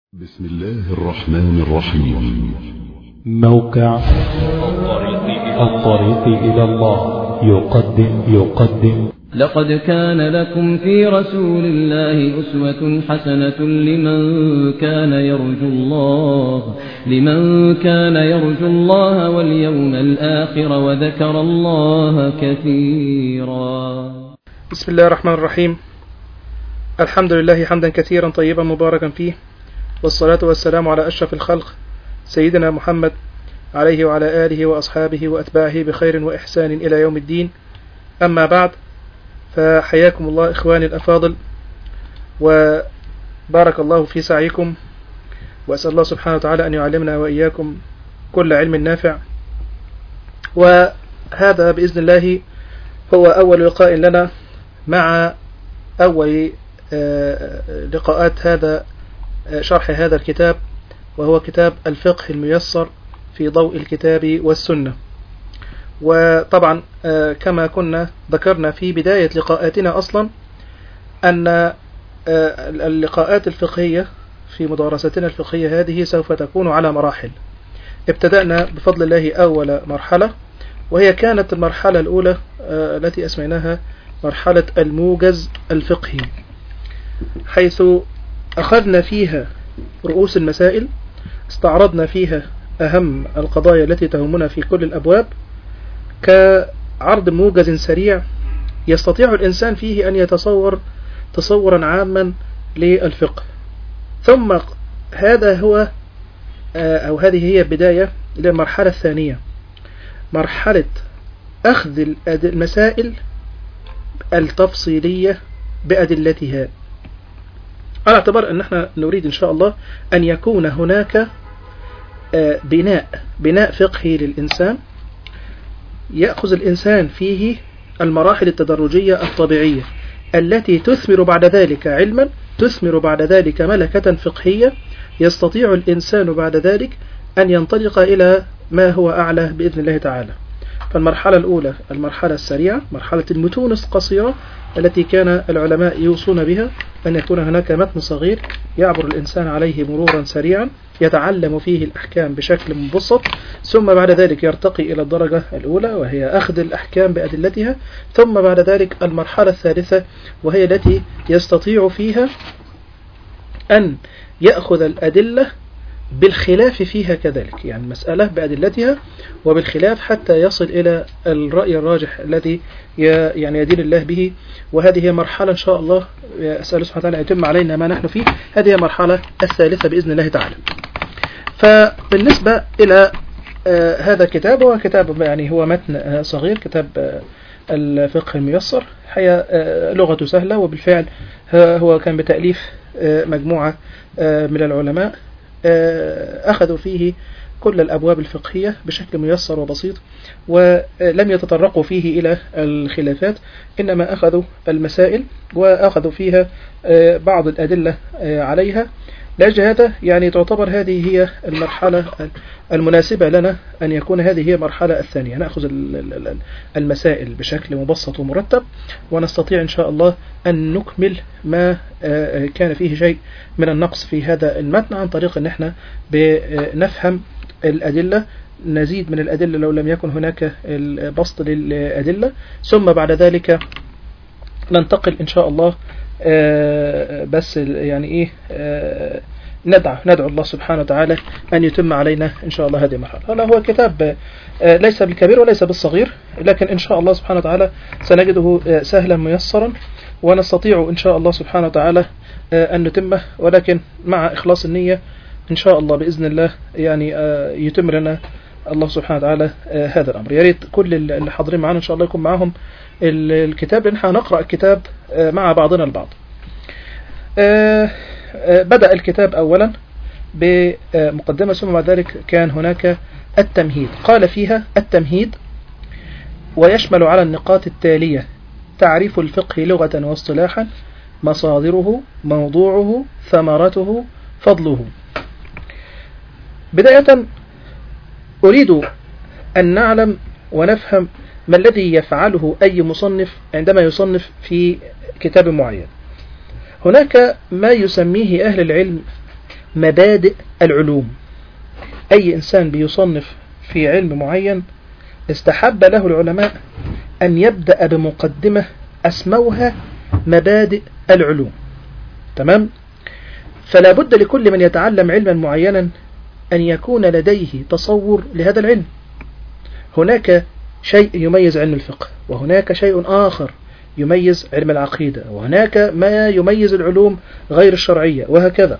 بسم الله الرحمن الرحيم موقع الطريق إلى الله يقدم يقدم لقد كان لكم في رسول الله أسوة حسنة لمن كان يرجو الله لمن كان يرجو الله واليوم الآخر وذكر الله كثيرا بسم الله الرحمن الرحيم الحمد لله حمدا كثيرا طيبا مباركا فيه والصلاة والسلام على أشرف الخلق سيدنا محمد عليه وعلى آله وأصحابه وأتباعه بخير وإحسان إلى يوم الدين أما بعد فحياكم الله إخواني الأفاضل وبارك الله في سعيكم وأسأل الله سبحانه وتعالى أن يعلمنا وإياكم كل علم نافع وهذا بإذن الله هو أول لقاء لنا مع أول لقاءات هذا شرح هذا الكتاب وهو كتاب الفقه الميسر في ضوء الكتاب والسنة وطبعا كما كنا ذكرنا في بداية لقاءاتنا أصلا أن اللقاءات الفقهية في مدارستنا الفقهية هذه سوف تكون على مراحل ابتدأنا بفضل الله أول مرحلة وهي كانت المرحلة الأولى التي أسميناها مرحلة الموجز الفقهي حيث أخذنا فيها رؤوس المسائل استعرضنا فيها أهم القضايا التي تهمنا في كل الأبواب كعرض موجز سريع يستطيع الإنسان فيه أن يتصور تصورا عاما للفقه ثم هذا هو أو هذه هي بداية للمرحلة الثانية مرحلة أخذ المسائل التفصيلية بأدلتها على اعتبار أن احنا نريد إن شاء الله أن يكون هناك بناء بناء فقهي للإنسان يأخذ الإنسان فيه المراحل التدرجية الطبيعية التي تثمر بعد ذلك علما تثمر بعد ذلك ملكة فقهية يستطيع الإنسان بعد ذلك أن ينطلق إلى ما هو أعلى بإذن الله تعالى فالمرحلة الأولى المرحلة السريعة مرحلة المتون القصيرة التي كان العلماء يوصون بها أن يكون هناك متن صغير يعبر الإنسان عليه مرورا سريعا يتعلم فيه الأحكام بشكل مبسط ثم بعد ذلك يرتقي إلى الدرجة الأولى وهي أخذ الأحكام بأدلتها ثم بعد ذلك المرحلة الثالثة وهي التي يستطيع فيها أن يأخذ الأدلة بالخلاف فيها كذلك يعني المسألة بأدلتها وبالخلاف حتى يصل إلى الرأي الراجح الذي يعني يدين الله به وهذه هي مرحلة إن شاء الله أسأل سبحانه وتعالى يتم علينا ما نحن فيه هذه هي المرحلة الثالثة بإذن الله تعالى فبالنسبة إلى هذا الكتاب هو كتاب يعني هو متن صغير كتاب الفقه الميسر هي لغته سهلة وبالفعل هو كان بتأليف مجموعة من العلماء أخذوا فيه كل الأبواب الفقهية بشكل ميسر وبسيط ولم يتطرقوا فيه إلى الخلافات إنما أخذوا المسائل وأخذوا فيها بعض الأدلة عليها لأجل هذا يعني تعتبر هذه هي المرحلة المناسبة لنا أن يكون هذه هي المرحلة الثانية نأخذ المسائل بشكل مبسط ومرتب ونستطيع إن شاء الله أن نكمل ما كان فيه شيء من النقص في هذا المتن عن طريق أن احنا نفهم الأدلة نزيد من الأدلة لو لم يكن هناك البسط للأدلة ثم بعد ذلك ننتقل إن شاء الله بس يعني إيه ندعو ندعو الله سبحانه وتعالى أن يتم علينا إن شاء الله هذه المرحلة هذا هو كتاب ليس بالكبير وليس بالصغير لكن إن شاء الله سبحانه وتعالى سنجده سهلا ميسرا ونستطيع إن شاء الله سبحانه وتعالى أن نتمه ولكن مع إخلاص النية إن شاء الله بإذن الله يعني يتم لنا الله سبحانه وتعالى هذا الأمر يا ريت كل اللي حاضرين معنا إن شاء الله يكون معهم الكتاب لأن هنقرأ الكتاب مع بعضنا البعض بدأ الكتاب أولا بمقدمة ثم بعد ذلك كان هناك التمهيد قال فيها التمهيد ويشمل على النقاط التالية تعريف الفقه لغة واصطلاحا مصادره موضوعه ثمرته فضله بداية أريد أن نعلم ونفهم ما الذي يفعله أي مصنف عندما يصنف في كتاب معين هناك ما يسميه أهل العلم مبادئ العلوم أي إنسان بيصنف في علم معين استحب له العلماء أن يبدأ بمقدمة أسموها مبادئ العلوم تمام فلا بد لكل من يتعلم علما معينا أن يكون لديه تصور لهذا العلم هناك شيء يميز علم الفقه وهناك شيء آخر يميز علم العقيدة وهناك ما يميز العلوم غير الشرعية وهكذا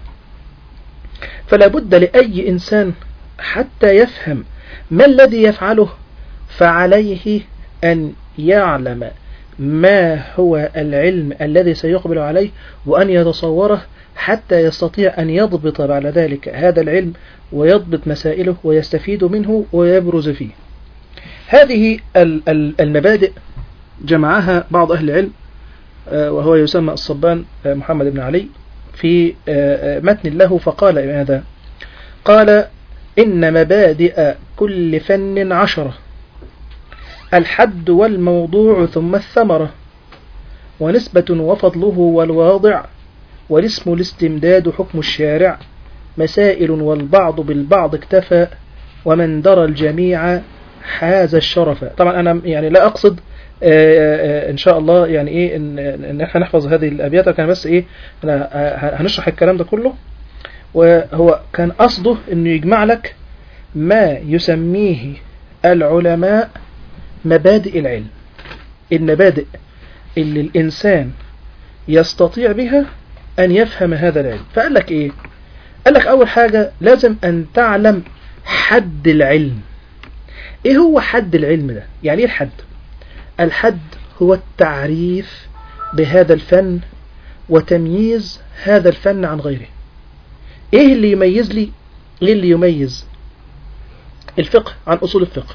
فلا بد لأي إنسان حتى يفهم ما الذي يفعله فعليه أن يعلم ما هو العلم الذي سيقبل عليه وأن يتصوره حتى يستطيع أن يضبط بعد ذلك هذا العلم ويضبط مسائله ويستفيد منه ويبرز فيه هذه المبادئ جمعها بعض أهل العلم وهو يسمى الصبان محمد بن علي في متن له فقال ماذا قال إن مبادئ كل فن عشرة الحد والموضوع ثم الثمرة ونسبة وفضله والواضع والاسم الاستمداد حكم الشارع مسائل والبعض بالبعض اكتفى ومن درى الجميع حاز الشرف طبعا أنا يعني لا أقصد ان شاء الله يعني ايه ان, إن احنا نحفظ هذه الابيات كان بس ايه هنشرح الكلام ده كله وهو كان قصده انه يجمع لك ما يسميه العلماء مبادئ العلم المبادئ اللي الانسان يستطيع بها ان يفهم هذا العلم فقال لك ايه قال لك اول حاجة لازم ان تعلم حد العلم ايه هو حد العلم ده يعني ايه الحد الحد هو التعريف بهذا الفن وتمييز هذا الفن عن غيره ايه اللي يميز لي ايه اللي يميز الفقه عن اصول الفقه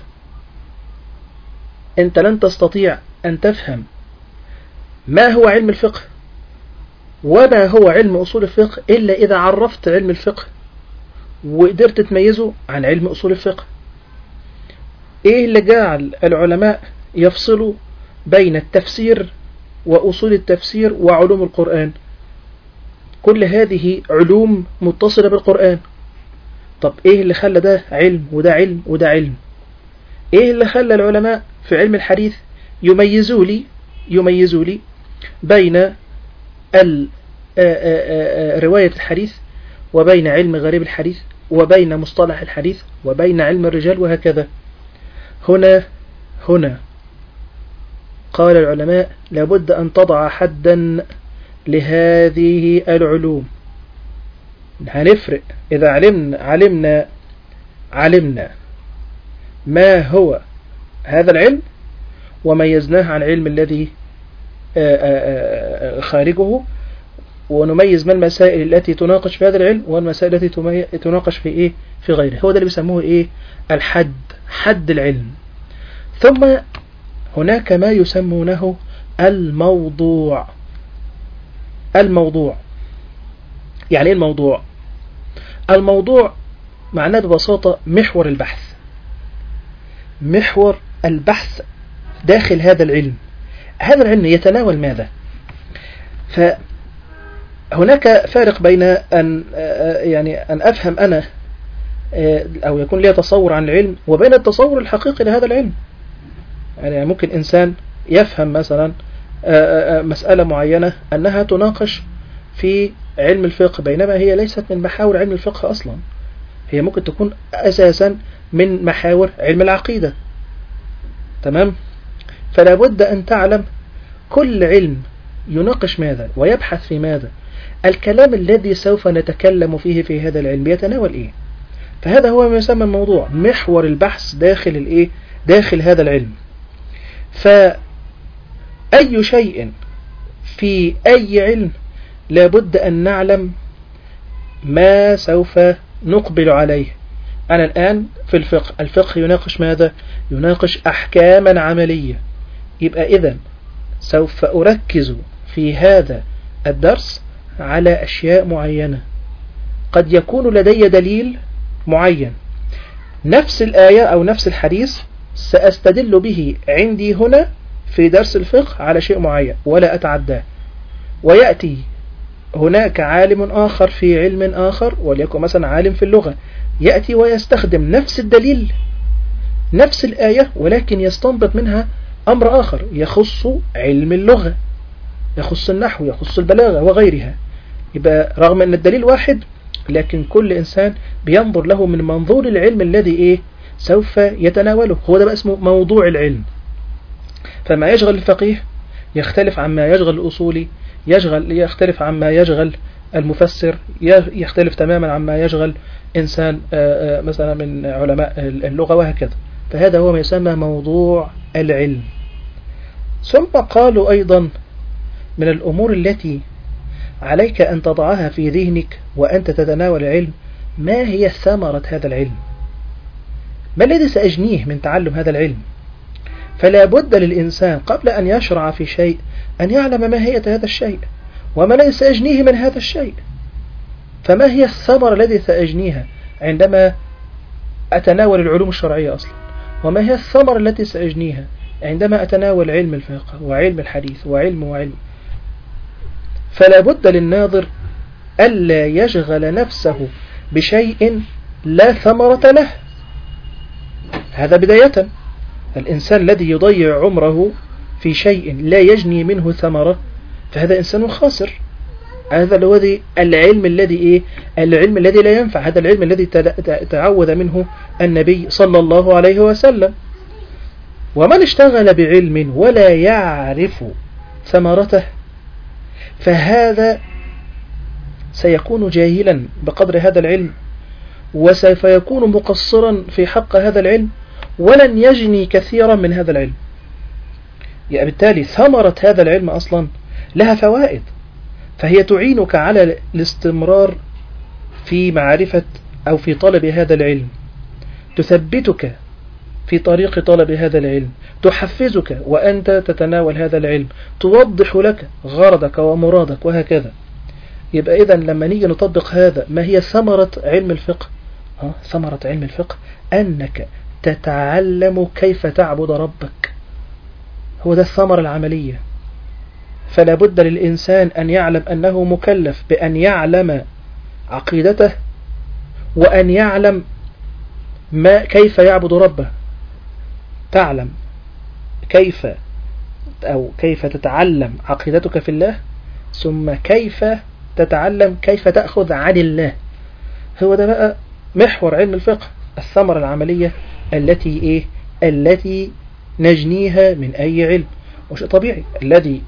انت لن تستطيع ان تفهم ما هو علم الفقه وما هو علم اصول الفقه الا اذا عرفت علم الفقه وقدرت تميزه عن علم اصول الفقه ايه اللي جعل العلماء يفصلوا بين التفسير وأصول التفسير وعلوم القرآن كل هذه علوم متصلة بالقرآن طب ايه اللي خلى ده علم وده علم وده علم ايه اللي خلى العلماء في علم الحديث يميزوا لي يميزوا لي بين رواية الحديث وبين علم غريب الحديث وبين مصطلح الحديث وبين علم الرجال وهكذا هنا هنا قال العلماء لابد أن تضع حدا لهذه العلوم هنفرق إذا علمنا علمنا علمنا ما هو هذا العلم وميزناه عن العلم الذي خارجه ونميز ما المسائل التي تناقش في هذا العلم والمسائل التي تناقش في إيه في غيره هو ده اللي بيسموه إيه الحد حد العلم ثم هناك ما يسمونه الموضوع الموضوع يعني ايه الموضوع الموضوع معناه ببساطة محور البحث محور البحث داخل هذا العلم هذا العلم يتناول ماذا فهناك فارق بين أن يعني أن أفهم أنا أو يكون لي تصور عن العلم وبين التصور الحقيقي لهذا العلم يعني ممكن إنسان يفهم مثلا مسألة معينة أنها تناقش في علم الفقه بينما هي ليست من محاور علم الفقه أصلا هي ممكن تكون أساسا من محاور علم العقيدة تمام فلا بد أن تعلم كل علم يناقش ماذا ويبحث في ماذا الكلام الذي سوف نتكلم فيه في هذا العلم يتناول إيه فهذا هو ما يسمى الموضوع محور البحث داخل الإيه داخل هذا العلم فأي شيء في أي علم لابد أن نعلم ما سوف نقبل عليه أنا الآن في الفقه الفقه يناقش ماذا يناقش أحكاما عملية يبقى إذا سوف أركز في هذا الدرس على أشياء معينة قد يكون لدي دليل معين نفس الآية أو نفس الحديث سأستدل به عندي هنا في درس الفقه على شيء معين ولا أتعداه ويأتي هناك عالم آخر في علم آخر وليكن مثلا عالم في اللغة يأتي ويستخدم نفس الدليل نفس الآية ولكن يستنبط منها أمر آخر يخص علم اللغة يخص النحو يخص البلاغة وغيرها يبقى رغم أن الدليل واحد لكن كل إنسان بينظر له من منظور العلم الذي إيه سوف يتناوله هو ده بقى اسمه موضوع العلم فما يشغل الفقيه يختلف عما يشغل الأصولي يشغل يختلف عما يشغل المفسر يختلف تماما عما يشغل إنسان مثلا من علماء اللغة وهكذا فهذا هو ما يسمى موضوع العلم ثم قالوا أيضا من الأمور التي عليك أن تضعها في ذهنك وأنت تتناول العلم ما هي ثمرة هذا العلم ما الذي سأجنيه من تعلم هذا العلم فلا بد للإنسان قبل أن يشرع في شيء أن يعلم ماهية هذا الشيء وما الذي سأجنيه من هذا الشيء فما هي الثمرة التي سأجنيها عندما أتناول العلوم الشرعية أصلا وما هي الثمرة التي سأجنيها عندما أتناول علم الفقه وعلم الحديث وعلم وعلم فلا بد للناظر ألا يشغل نفسه بشيء لا ثمرة له هذا بداية الإنسان الذي يضيع عمره في شيء لا يجني منه ثمرة فهذا إنسان خاسر هذا الذي العلم الذي إيه العلم الذي لا ينفع هذا العلم الذي تعود منه النبي صلى الله عليه وسلم ومن اشتغل بعلم ولا يعرف ثمرته فهذا سيكون جاهلا بقدر هذا العلم وسوف يكون مقصرا في حق هذا العلم ولن يجني كثيرا من هذا العلم يعني بالتالي ثمرة هذا العلم أصلا لها فوائد فهي تعينك على الاستمرار في معرفة أو في طلب هذا العلم تثبتك في طريق طلب هذا العلم تحفزك وأنت تتناول هذا العلم توضح لك غرضك ومرادك وهكذا يبقى إذا لما نيجي نطبق هذا ما هي ثمرة علم الفقه ها ثمرة علم الفقه أنك تتعلم كيف تعبد ربك هو ده الثمرة العملية فلا بد للإنسان أن يعلم أنه مكلف بأن يعلم عقيدته وأن يعلم ما كيف يعبد ربه تعلم كيف أو كيف تتعلم عقيدتك في الله ثم كيف تتعلم كيف تأخذ عن الله هو ده بقى محور علم الفقه الثمرة العملية التي إيه التي نجنيها من أي علم وشيء طبيعي الذي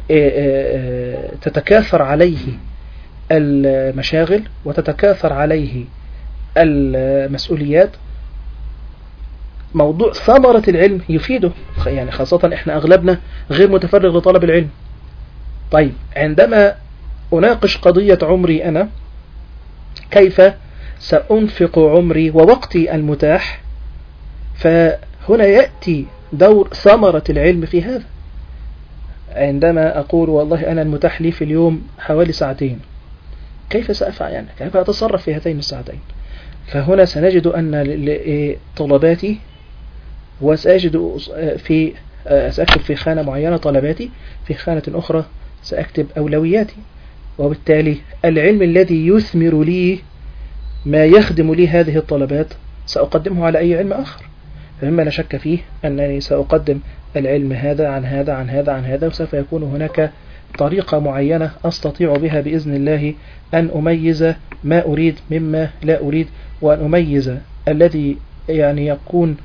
تتكاثر عليه المشاغل وتتكاثر عليه المسؤوليات موضوع ثمرة العلم يفيده يعني خاصة احنا اغلبنا غير متفرغ لطلب العلم طيب عندما اناقش قضية عمري انا كيف سأنفق عمري ووقتي المتاح فهنا يأتي دور ثمرة العلم في هذا عندما أقول والله أنا المتاح لي في اليوم حوالي ساعتين كيف سأفعل يعني كيف أتصرف في هاتين الساعتين فهنا سنجد أن طلباتي وسأجد في سأكتب في خانة معينة طلباتي في خانة أخرى سأكتب أولوياتي وبالتالي العلم الذي يثمر لي ما يخدم لي هذه الطلبات سأقدمه على أي علم آخر فمما لا شك فيه أنني سأقدم العلم هذا عن هذا عن هذا عن هذا وسوف يكون هناك طريقة معينة أستطيع بها بإذن الله أن أميز ما أريد مما لا أريد وأن أميز الذي يعني يكون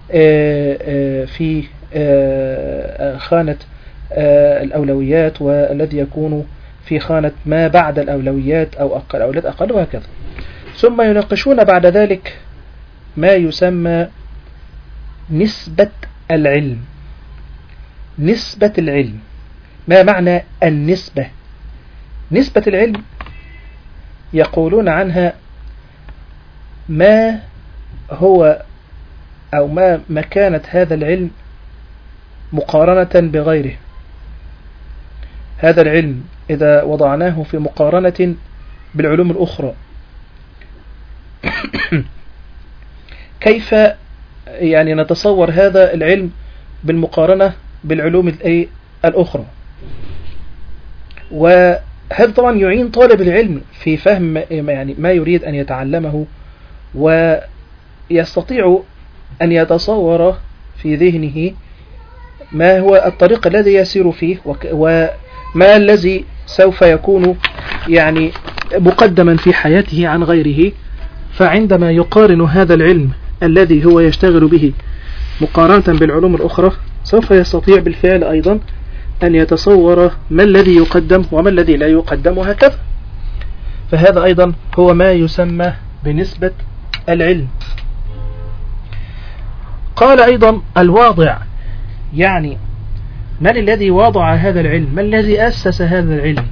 في خانة الأولويات والذي يكون في خانة ما بعد الأولويات أو أقل أولاد أقل وهكذا ثم يناقشون بعد ذلك ما يسمى نسبة العلم نسبة العلم ما معنى النسبة نسبة العلم يقولون عنها ما هو أو ما مكانة هذا العلم مقارنة بغيره هذا العلم إذا وضعناه في مقارنة بالعلوم الأخرى كيف يعني نتصور هذا العلم بالمقارنة بالعلوم الأخرى وهل هذا طبعا يعين طالب العلم في فهم يعني ما يريد أن يتعلمه ويستطيع أن يتصور في ذهنه ما هو الطريق الذي يسير فيه وك- وما الذي سوف يكون يعني مقدما في حياته عن غيره فعندما يقارن هذا العلم الذي هو يشتغل به مقارنة بالعلوم الأخرى سوف يستطيع بالفعل أيضا أن يتصور ما الذي يقدم وما الذي لا يقدم وهكذا فهذا أيضا هو ما يسمى بنسبة العلم قال أيضا الواضع يعني من الذي وضع هذا العلم ما الذي أسس هذا العلم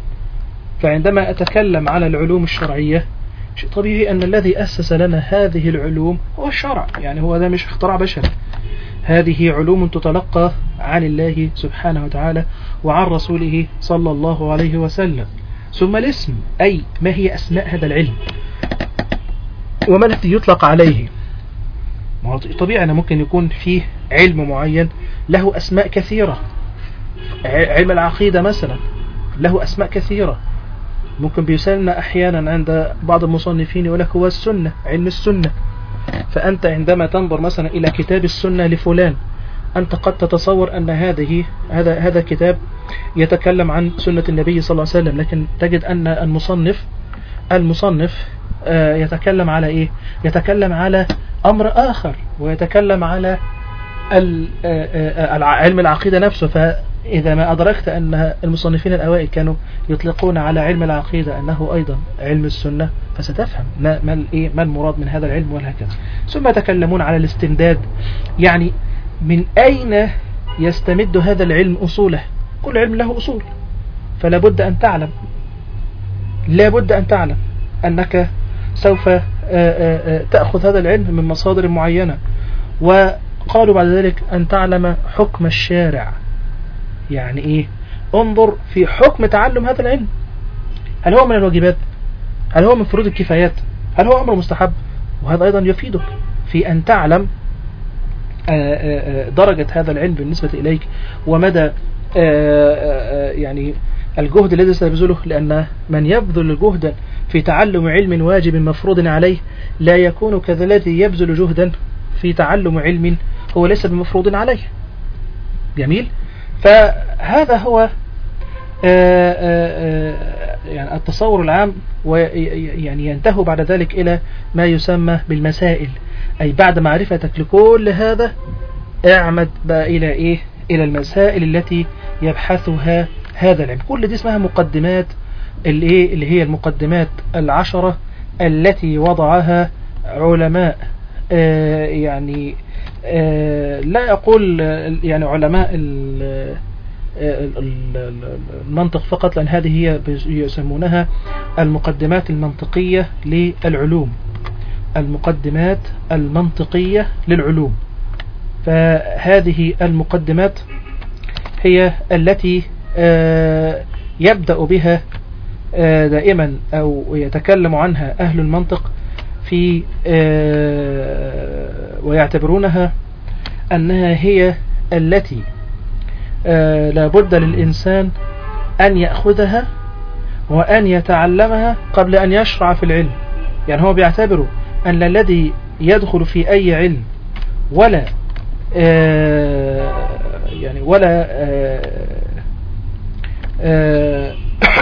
فعندما أتكلم على العلوم الشرعية شيء طبيعي أن الذي أسس لنا هذه العلوم هو الشرع يعني هو ده مش اختراع بشري هذه علوم تتلقى عن الله سبحانه وتعالى وعن رسوله صلى الله عليه وسلم ثم الاسم أي ما هي أسماء هذا العلم وما الذي يطلق عليه ما هو طبيعي أنا ممكن يكون فيه علم معين له أسماء كثيرة ع- علم العقيدة مثلا له أسماء كثيرة ممكن بيسمى أحيانا عند بعض المصنفين يقول لك هو السنة علم السنة فأنت عندما تنظر مثلا إلى كتاب السنة لفلان أنت قد تتصور أن هذه هذا هذا كتاب يتكلم عن سنة النبي صلى الله عليه وسلم لكن تجد أن المصنف المصنف آه، يتكلم على إيه يتكلم على أمر آخر ويتكلم على ال- آه، آه، الع- علم العقيدة نفسه فإذا ما أدركت أن المصنفين الأوائل كانوا يطلقون على علم العقيدة أنه أيضا علم السنة فستفهم ما, ما, الإيه ما المراد من هذا العلم وهكذا ثم يتكلمون على الاستمداد يعني من أين يستمد هذا العلم أصوله كل علم له أصول فلا بد أن تعلم لا بد أن تعلم أنك سوف آه، آه، آه، تأخذ هذا العلم من مصادر معينة وقالوا بعد ذلك أن تعلم حكم الشارع يعني إيه انظر في حكم تعلم هذا العلم هل هو من الواجبات هل هو من فروض الكفايات هل هو أمر مستحب وهذا أيضا يفيدك في أن تعلم آه، آه، آه، درجة هذا العلم بالنسبة إليك ومدى آه، آه، آه، يعني الجهد الذي سيبذله لأن من يبذل جهدا في تعلم علم واجب مفروض عليه لا يكون كالذي يبذل جهدا في تعلم علم هو ليس بمفروض عليه جميل فهذا هو آه، آه، آه، يعني التصور العام ويعني ينتهي بعد ذلك إلى ما يسمى بالمسائل أي بعد معرفتك لكل هذا اعمد بقى إلى إيه إلى المسائل التي يبحثها هذا العلم كل دي اسمها مقدمات الإيه اللي هي المقدمات العشرة التي وضعها علماء آه، يعني آه، لا أقول آه، يعني علماء ال- ال- ال- المنطق فقط لأن هذه هي بيس- يسمونها المقدمات المنطقية للعلوم المقدمات المنطقية للعلوم فهذه المقدمات هي التي آه، يبدأ بها آه، دائما أو يتكلم عنها أهل المنطق في آه، ويعتبرونها أنها هي التي آه، لا بد للإنسان أن يأخذها وأن يتعلمها قبل أن يشرع في العلم يعني هو بيعتبر أن الذي يدخل في أي علم ولا آه، يعني ولا آه، آه،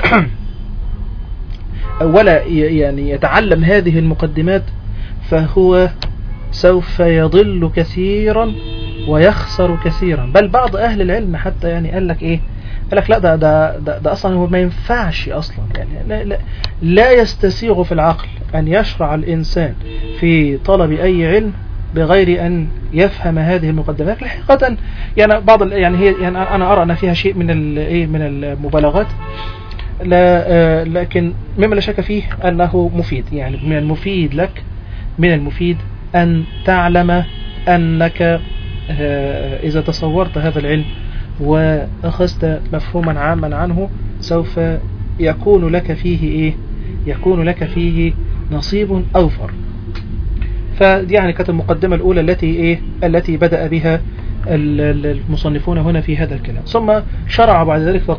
ولا ي- يعني يتعلم هذه المقدمات فهو سوف يضل كثيرا ويخسر كثيرا بل بعض أهل العلم حتى يعني قال لك إيه قال لك لا ده ده ده, ده أصلا هو ما ينفعش أصلا يعني لا, لا, لا يستسيغ في العقل أن يشرع الإنسان في طلب أي علم بغير أن يفهم هذه المقدمات حقيقة يعني بعض ال- يعني هي يعني أنا أرى أن فيها شيء من ال- إيه من المبالغات لا آه، لكن مما لا شك فيه أنه مفيد يعني من المفيد لك من المفيد أن تعلم أنك آه، إذا تصورت هذا العلم وأخذت مفهوما عاما عنه سوف يكون لك فيه إيه يكون لك فيه نصيب أوفر فدي يعني كانت المقدمة الأولى التي إيه التي بدأ بها ال- ال- المصنفون هنا في هذا الكلام ثم شرع بعد ذلك فقال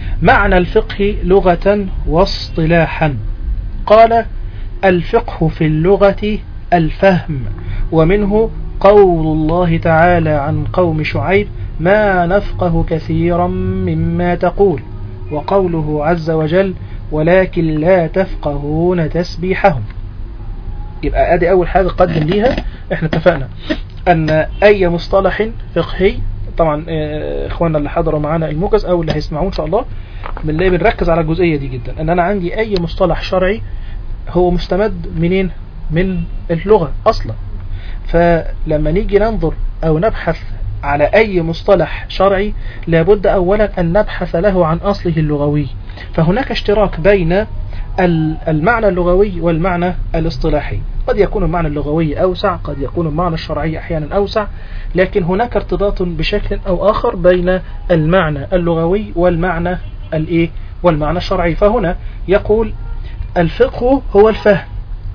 معنى الفقه لغة واصطلاحا قال الفقه في اللغة الفهم ومنه قول الله تعالى عن قوم شعيب ما نفقه كثيرا مما تقول وقوله عز وجل ولكن لا تفقهون تسبيحهم يبقى ادي اول حاجة قدم ليها احنا اتفقنا ان اي مصطلح فقهي طبعا آه، اخواننا اللي حضروا معانا الموجز او اللي هيسمعوه ان شاء الله من اللي بنركز على الجزئية دي جدا ان انا عندي اي مصطلح شرعي هو مستمد منين من اللغة اصلا فلما نيجي ننظر او نبحث على اي مصطلح شرعي لابد اولا ان نبحث له عن اصله اللغوي فهناك اشتراك بين المعنى اللغوي والمعنى الاصطلاحي قد يكون المعنى اللغوي أوسع قد يكون المعنى الشرعي أحيانا أوسع لكن هناك ارتباط بشكل أو آخر بين المعنى اللغوي والمعنى الإيه والمعنى الشرعي فهنا يقول الفقه هو الفهم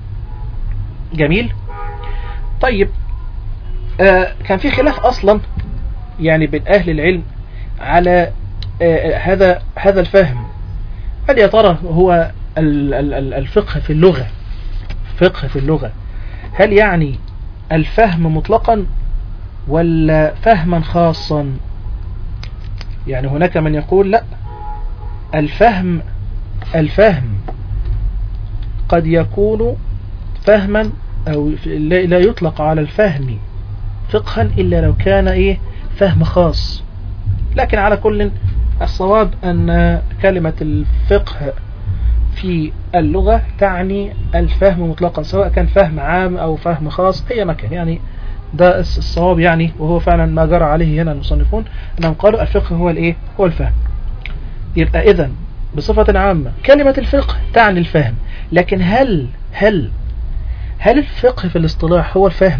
جميل طيب آه كان في خلاف أصلا يعني بين أهل العلم على آه هذا هذا الفهم هل يا ترى هو الفقه في اللغة فقه في اللغة هل يعني الفهم مطلقا ولا فهما خاصا يعني هناك من يقول لا الفهم الفهم قد يكون فهما أو لا يطلق على الفهم فقها إلا لو كان إيه فهم خاص لكن على كل الصواب أن كلمة الفقه في اللغة تعني الفهم مطلقا سواء كان فهم عام أو فهم خاص أي مكان يعني ده الصواب يعني وهو فعلا ما جرى عليه هنا المصنفون أنهم قالوا الفقه هو الإيه هو الفهم يبقى إذا بصفة عامة كلمة الفقه تعني الفهم لكن هل هل هل الفقه في الاصطلاح هو الفهم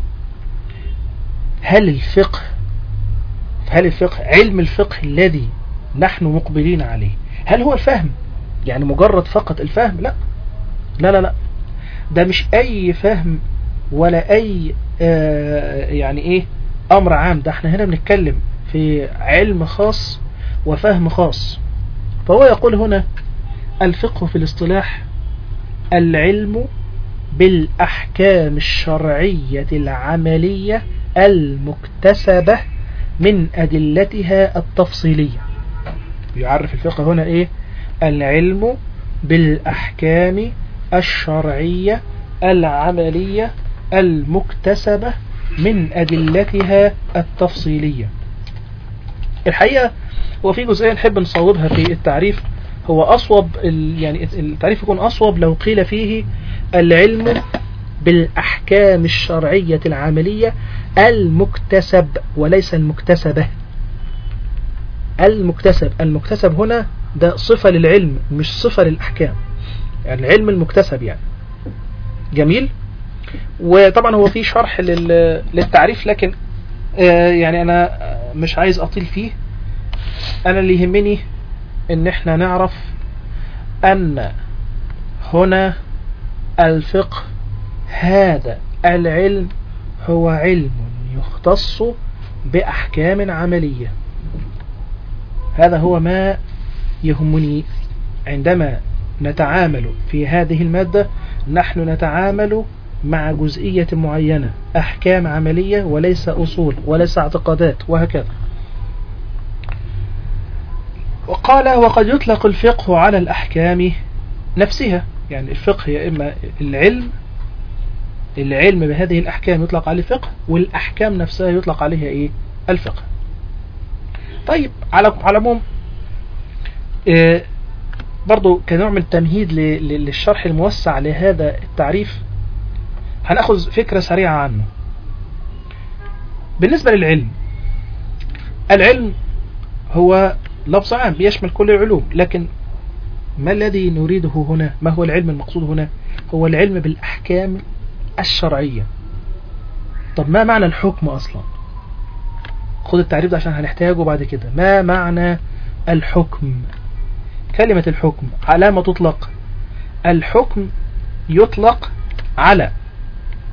هل الفقه هل الفقه علم الفقه الذي نحن مقبلين عليه هل هو الفهم يعني مجرد فقط الفهم لا لا لا لا ده مش اي فهم ولا اي آه يعني ايه امر عام ده احنا هنا بنتكلم في علم خاص وفهم خاص فهو يقول هنا الفقه في الاصطلاح العلم بالأحكام الشرعية العملية المكتسبة من أدلتها التفصيلية يعرف الفقه هنا إيه العلم بالأحكام الشرعية العملية المكتسبة من أدلتها التفصيلية الحقيقة وفي جزئية نحب نصوبها في التعريف هو أصوب يعني التعريف يكون أصوب لو قيل فيه العلم بالأحكام الشرعية العملية المكتسب وليس المكتسبة المكتسب المكتسب هنا ده صفة للعلم مش صفة للأحكام يعني العلم المكتسب يعني جميل وطبعا هو في شرح للتعريف لكن يعني أنا مش عايز أطيل فيه أنا اللي يهمني إن إحنا نعرف أن هنا الفقه هذا العلم هو علم يختص بأحكام عملية هذا هو ما يهمني عندما نتعامل في هذه المادة نحن نتعامل مع جزئية معينة أحكام عملية وليس أصول وليس اعتقادات وهكذا وقال وقد يطلق الفقه على الأحكام نفسها يعني الفقه يا إما العلم العلم بهذه الأحكام يطلق عليه فقه والأحكام نفسها يطلق عليها إيه الفقه طيب على على العموم إيه برضو كنوع من التمهيد للشرح الموسع لهذا التعريف هنأخذ فكرة سريعة عنه بالنسبة للعلم العلم هو لفظ عام بيشمل كل العلوم لكن ما الذي نريده هنا ما هو العلم المقصود هنا هو العلم بالأحكام الشرعية طب ما معنى الحكم أصلا خد التعريف ده عشان هنحتاجه بعد كده ما معنى الحكم كلمة الحكم على ما تطلق الحكم يطلق على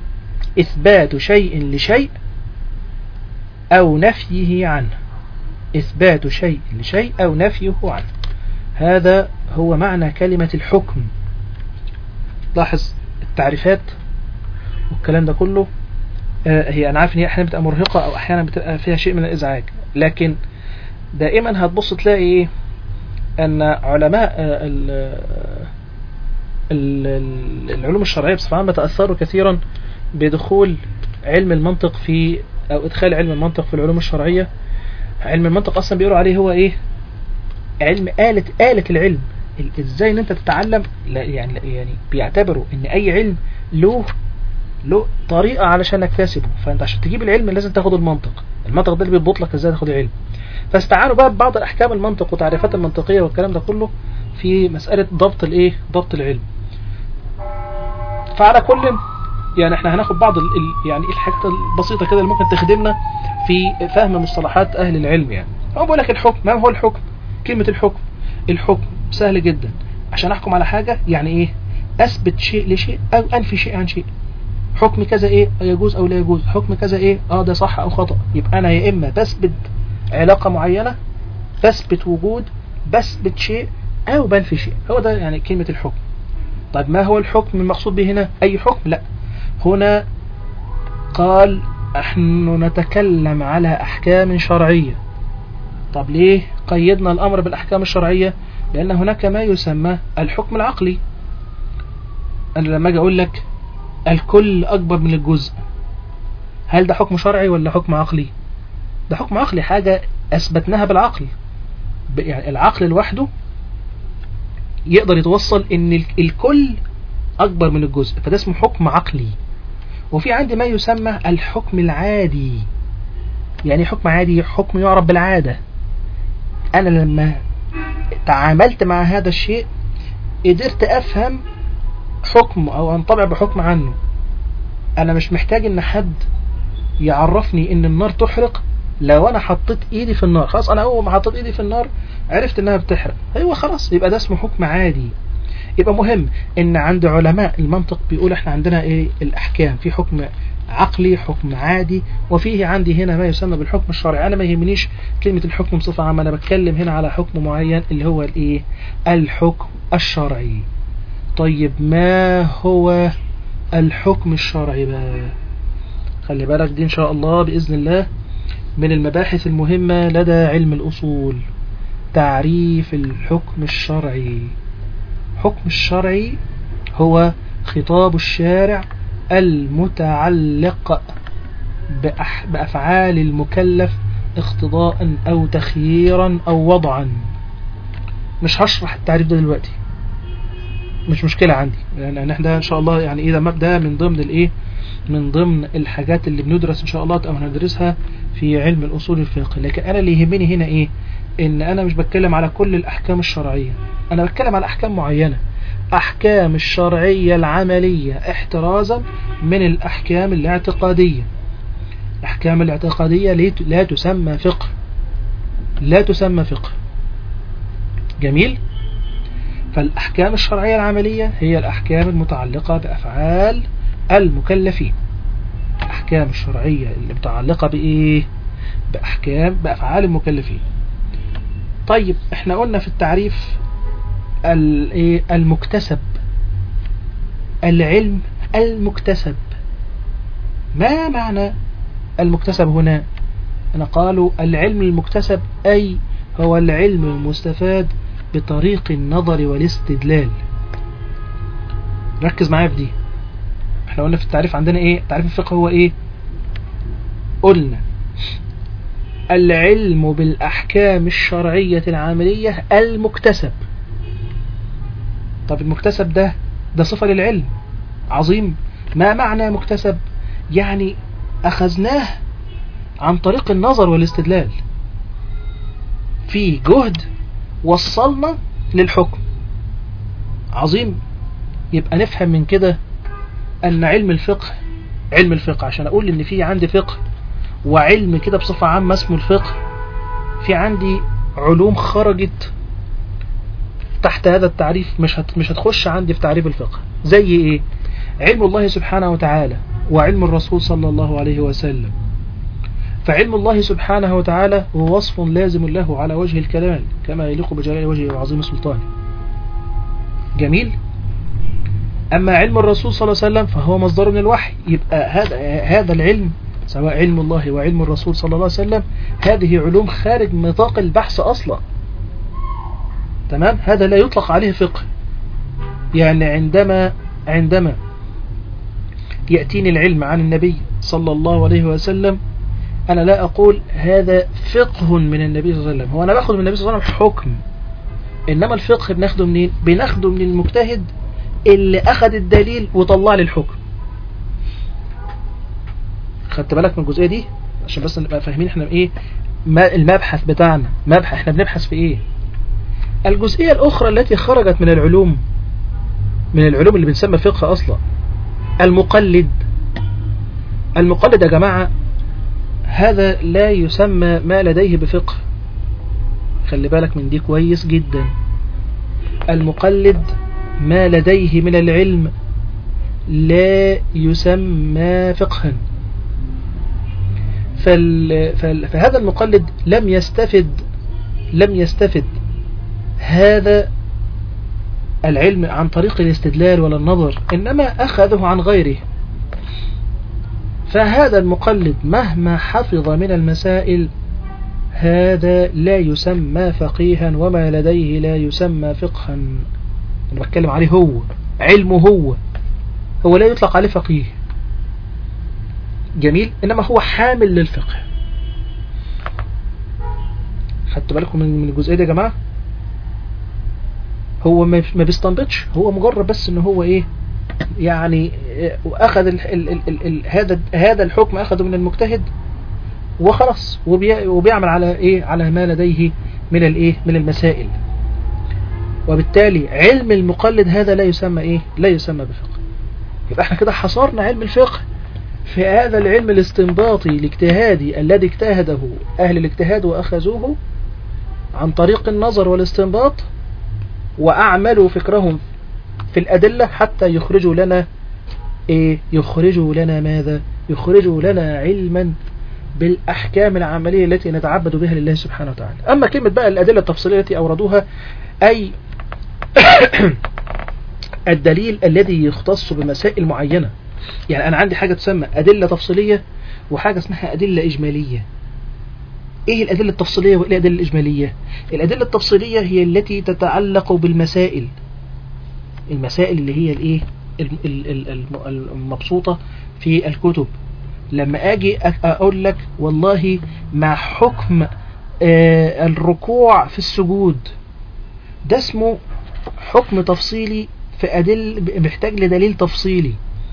إثبات شيء لشيء أو نفيه عنه إثبات شيء لشيء أو نفيه عنه هذا هو معنى كلمة الحكم لاحظ التعريفات والكلام ده كله آه، هي أنا عارف إن هي أحيانا بتبقى مرهقة أو أحيانا بتبقى فيها شيء من الإزعاج لكن دائما هتبص تلاقي إيه أن علماء آه، ال- ال- ال- العلوم الشرعية بصفة عامة تأثروا كثيرا بدخول علم المنطق في أو إدخال علم المنطق في العلوم الشرعية علم المنطق أصلا بيقولوا عليه هو إيه علم آلة آلة العلم ال- إزاي إن أنت تتعلم لا يعني لا يعني بيعتبروا إن أي علم له له طريقة علشان اكتسبه فأنت عشان تجيب العلم لازم تاخد المنطق المنطق ده اللي بيضبط لك إزاي تاخد العلم فاستعانوا بقى ببعض الأحكام المنطق وتعريفات المنطقية والكلام ده كله في مسألة ضبط الإيه ضبط العلم فعلى كل يعني احنا هناخد بعض ال ال- يعني الحاجات البسيطة كده اللي ممكن تخدمنا في فهم مصطلحات أهل العلم يعني هو بيقول لك الحكم ما هو الحكم كلمة الحكم الحكم سهل جدا عشان أحكم على حاجة يعني إيه أثبت شيء لشيء أو أنفي شيء عن شيء حكم كذا إيه يجوز أو لا يجوز حكم كذا إيه آه ده صح أو خطأ يبقى أنا يا إما بثبت علاقة معينة بثبت وجود بثبت شيء أو بنفي شيء هو ده يعني كلمة الحكم طيب ما هو الحكم المقصود به هنا أي حكم لا هنا قال نحن نتكلم على أحكام شرعية طب ليه قيدنا الأمر بالأحكام الشرعية لأن هناك ما يسمى الحكم العقلي أنا لما أجي أقول لك الكل أكبر من الجزء هل ده حكم شرعي ولا حكم عقلي ده حكم عقلي حاجة أثبتناها بالعقل ب- يعني العقل لوحده يقدر يتوصل ان ال- الكل اكبر من الجزء فده اسمه حكم عقلي وفي عندي ما يسمى الحكم العادي يعني حكم عادي حكم يعرف بالعادة انا لما تعاملت مع هذا الشيء قدرت افهم حكم او انطبع بحكم عنه انا مش محتاج ان حد يعرفني ان النار تحرق لو انا حطيت ايدي في النار خلاص انا اول ما حطيت ايدي في النار عرفت انها بتحرق ايوه خلاص يبقى ده اسمه حكم عادي يبقى مهم ان عند علماء المنطق بيقول احنا عندنا ايه الاحكام في حكم عقلي حكم عادي وفيه عندي هنا ما يسمى بالحكم الشرعي انا ما يهمنيش كلمة الحكم بصفة عامة انا بتكلم هنا على حكم معين اللي هو الايه الحكم الشرعي طيب ما هو الحكم الشرعي بقى خلي بالك دي ان شاء الله باذن الله من المباحث المهمة لدى علم الأصول تعريف الحكم الشرعي حكم الشرعي هو خطاب الشارع المتعلق بأح بأفعال المكلف اقتضاء أو تخييرا أو وضعا مش هشرح التعريف ده دلوقتي مش مشكلة عندي لأن احنا إن شاء الله يعني إذا مبدأ من ضمن الإيه من ضمن الحاجات اللي بندرس إن شاء الله أو هندرسها في علم الأصول الفقه لكن أنا اللي يهمني هنا إيه إن أنا مش بتكلم على كل الأحكام الشرعية أنا بتكلم على أحكام معينة أحكام الشرعية العملية احترازا من الأحكام الاعتقادية الأحكام الاعتقادية ليه- لا تسمى فقه لا تسمى فقه جميل فالأحكام الشرعية العملية هي الأحكام المتعلقة بأفعال المكلفين الأحكام الشرعية اللي متعلقة بإيه بأحكام بأفعال المكلفين طيب احنا قلنا في التعريف ال- إيه؟ المكتسب العلم المكتسب ما معنى المكتسب هنا أنا قالوا العلم المكتسب أي هو العلم المستفاد بطريق النظر والاستدلال ركز معايا في دي احنا قلنا في التعريف عندنا ايه تعريف الفقه هو ايه قلنا العلم بالأحكام الشرعية العملية المكتسب طب المكتسب ده ده صفة للعلم عظيم ما معنى مكتسب يعني أخذناه عن طريق النظر والاستدلال في جهد وصلنا للحكم عظيم يبقى نفهم من كده أن علم الفقه علم الفقه عشان أقول إن في عندي فقه وعلم كده بصفة عامة اسمه الفقه في عندي علوم خرجت تحت هذا التعريف مش هت مش هتخش عندي في تعريف الفقه زي ايه علم الله سبحانه وتعالى وعلم الرسول صلى الله عليه وسلم فعلم الله سبحانه وتعالى هو وصف لازم له على وجه الكلام كما يليق بجلال وجهه وعظيم سلطانه جميل أما علم الرسول صلى الله عليه وسلم فهو مصدر من الوحي يبقى هذا هذا العلم سواء علم الله وعلم الرسول صلى الله عليه وسلم هذه علوم خارج نطاق البحث أصلا تمام هذا لا يطلق عليه فقه يعني عندما عندما يأتيني العلم عن النبي صلى الله عليه وسلم أنا لا أقول هذا فقه من النبي صلى الله عليه وسلم هو أنا باخد من النبي صلى الله عليه وسلم حكم إنما الفقه بناخده منين بناخده من المجتهد اللي أخذ الدليل وطلع لي الحكم خدت بالك من الجزئية دي عشان بس نبقى فاهمين احنا ايه ما المبحث بتاعنا مبحث احنا بنبحث في ايه الجزئية الأخرى التي خرجت من العلوم من العلوم اللي بنسمى فقه أصلا المقلد المقلد يا جماعة هذا لا يسمى ما لديه بفقه خلي بالك من دي كويس جدا المقلد ما لديه من العلم لا يسمى فقها فال... فال... فهذا المقلد لم يستفد لم يستفد هذا العلم عن طريق الاستدلال ولا النظر إنما أخذه عن غيره فهذا المقلد مهما حفظ من المسائل هذا لا يسمى فقيها وما لديه لا يسمى فقها أنا بتكلم عليه هو علمه هو هو لا يطلق عليه فقيه جميل إنما هو حامل للفقه خدتوا بالكم من الجزئية دي يا جماعة هو ما بيستنبطش هو مجرد بس ان هو ايه يعني اخذ ال ال ال ال ال هذا هذا الحكم اخذه من المجتهد وخلاص وبي وبيعمل على ايه على ما لديه من الايه من المسائل وبالتالي علم المقلد هذا لا يسمى ايه لا يسمى بفقه يبقى احنا كده حصرنا علم الفقه في هذا العلم الاستنباطي الاجتهادي الذي اجتهده اهل الاجتهاد واخذوه عن طريق النظر والاستنباط وأعملوا فكرهم في الأدلة حتى يخرجوا لنا إيه يخرجوا لنا ماذا يخرجوا لنا علما بالأحكام العملية التي نتعبد بها لله سبحانه وتعالى أما كلمة بقى الأدلة التفصيلية التي أوردوها أي الدليل الذي يختص بمسائل معينة يعني أنا عندي حاجة تسمى أدلة تفصيلية وحاجة اسمها أدلة إجمالية ايه الادلة التفصيلية وايه الادلة الاجمالية الادلة التفصيلية هي التي تتعلق بالمسائل المسائل اللي هي الايه المبسوطة في الكتب لما اجي اقول لك والله ما حكم الركوع في السجود ده اسمه حكم تفصيلي في أدل محتاج لدليل تفصيلي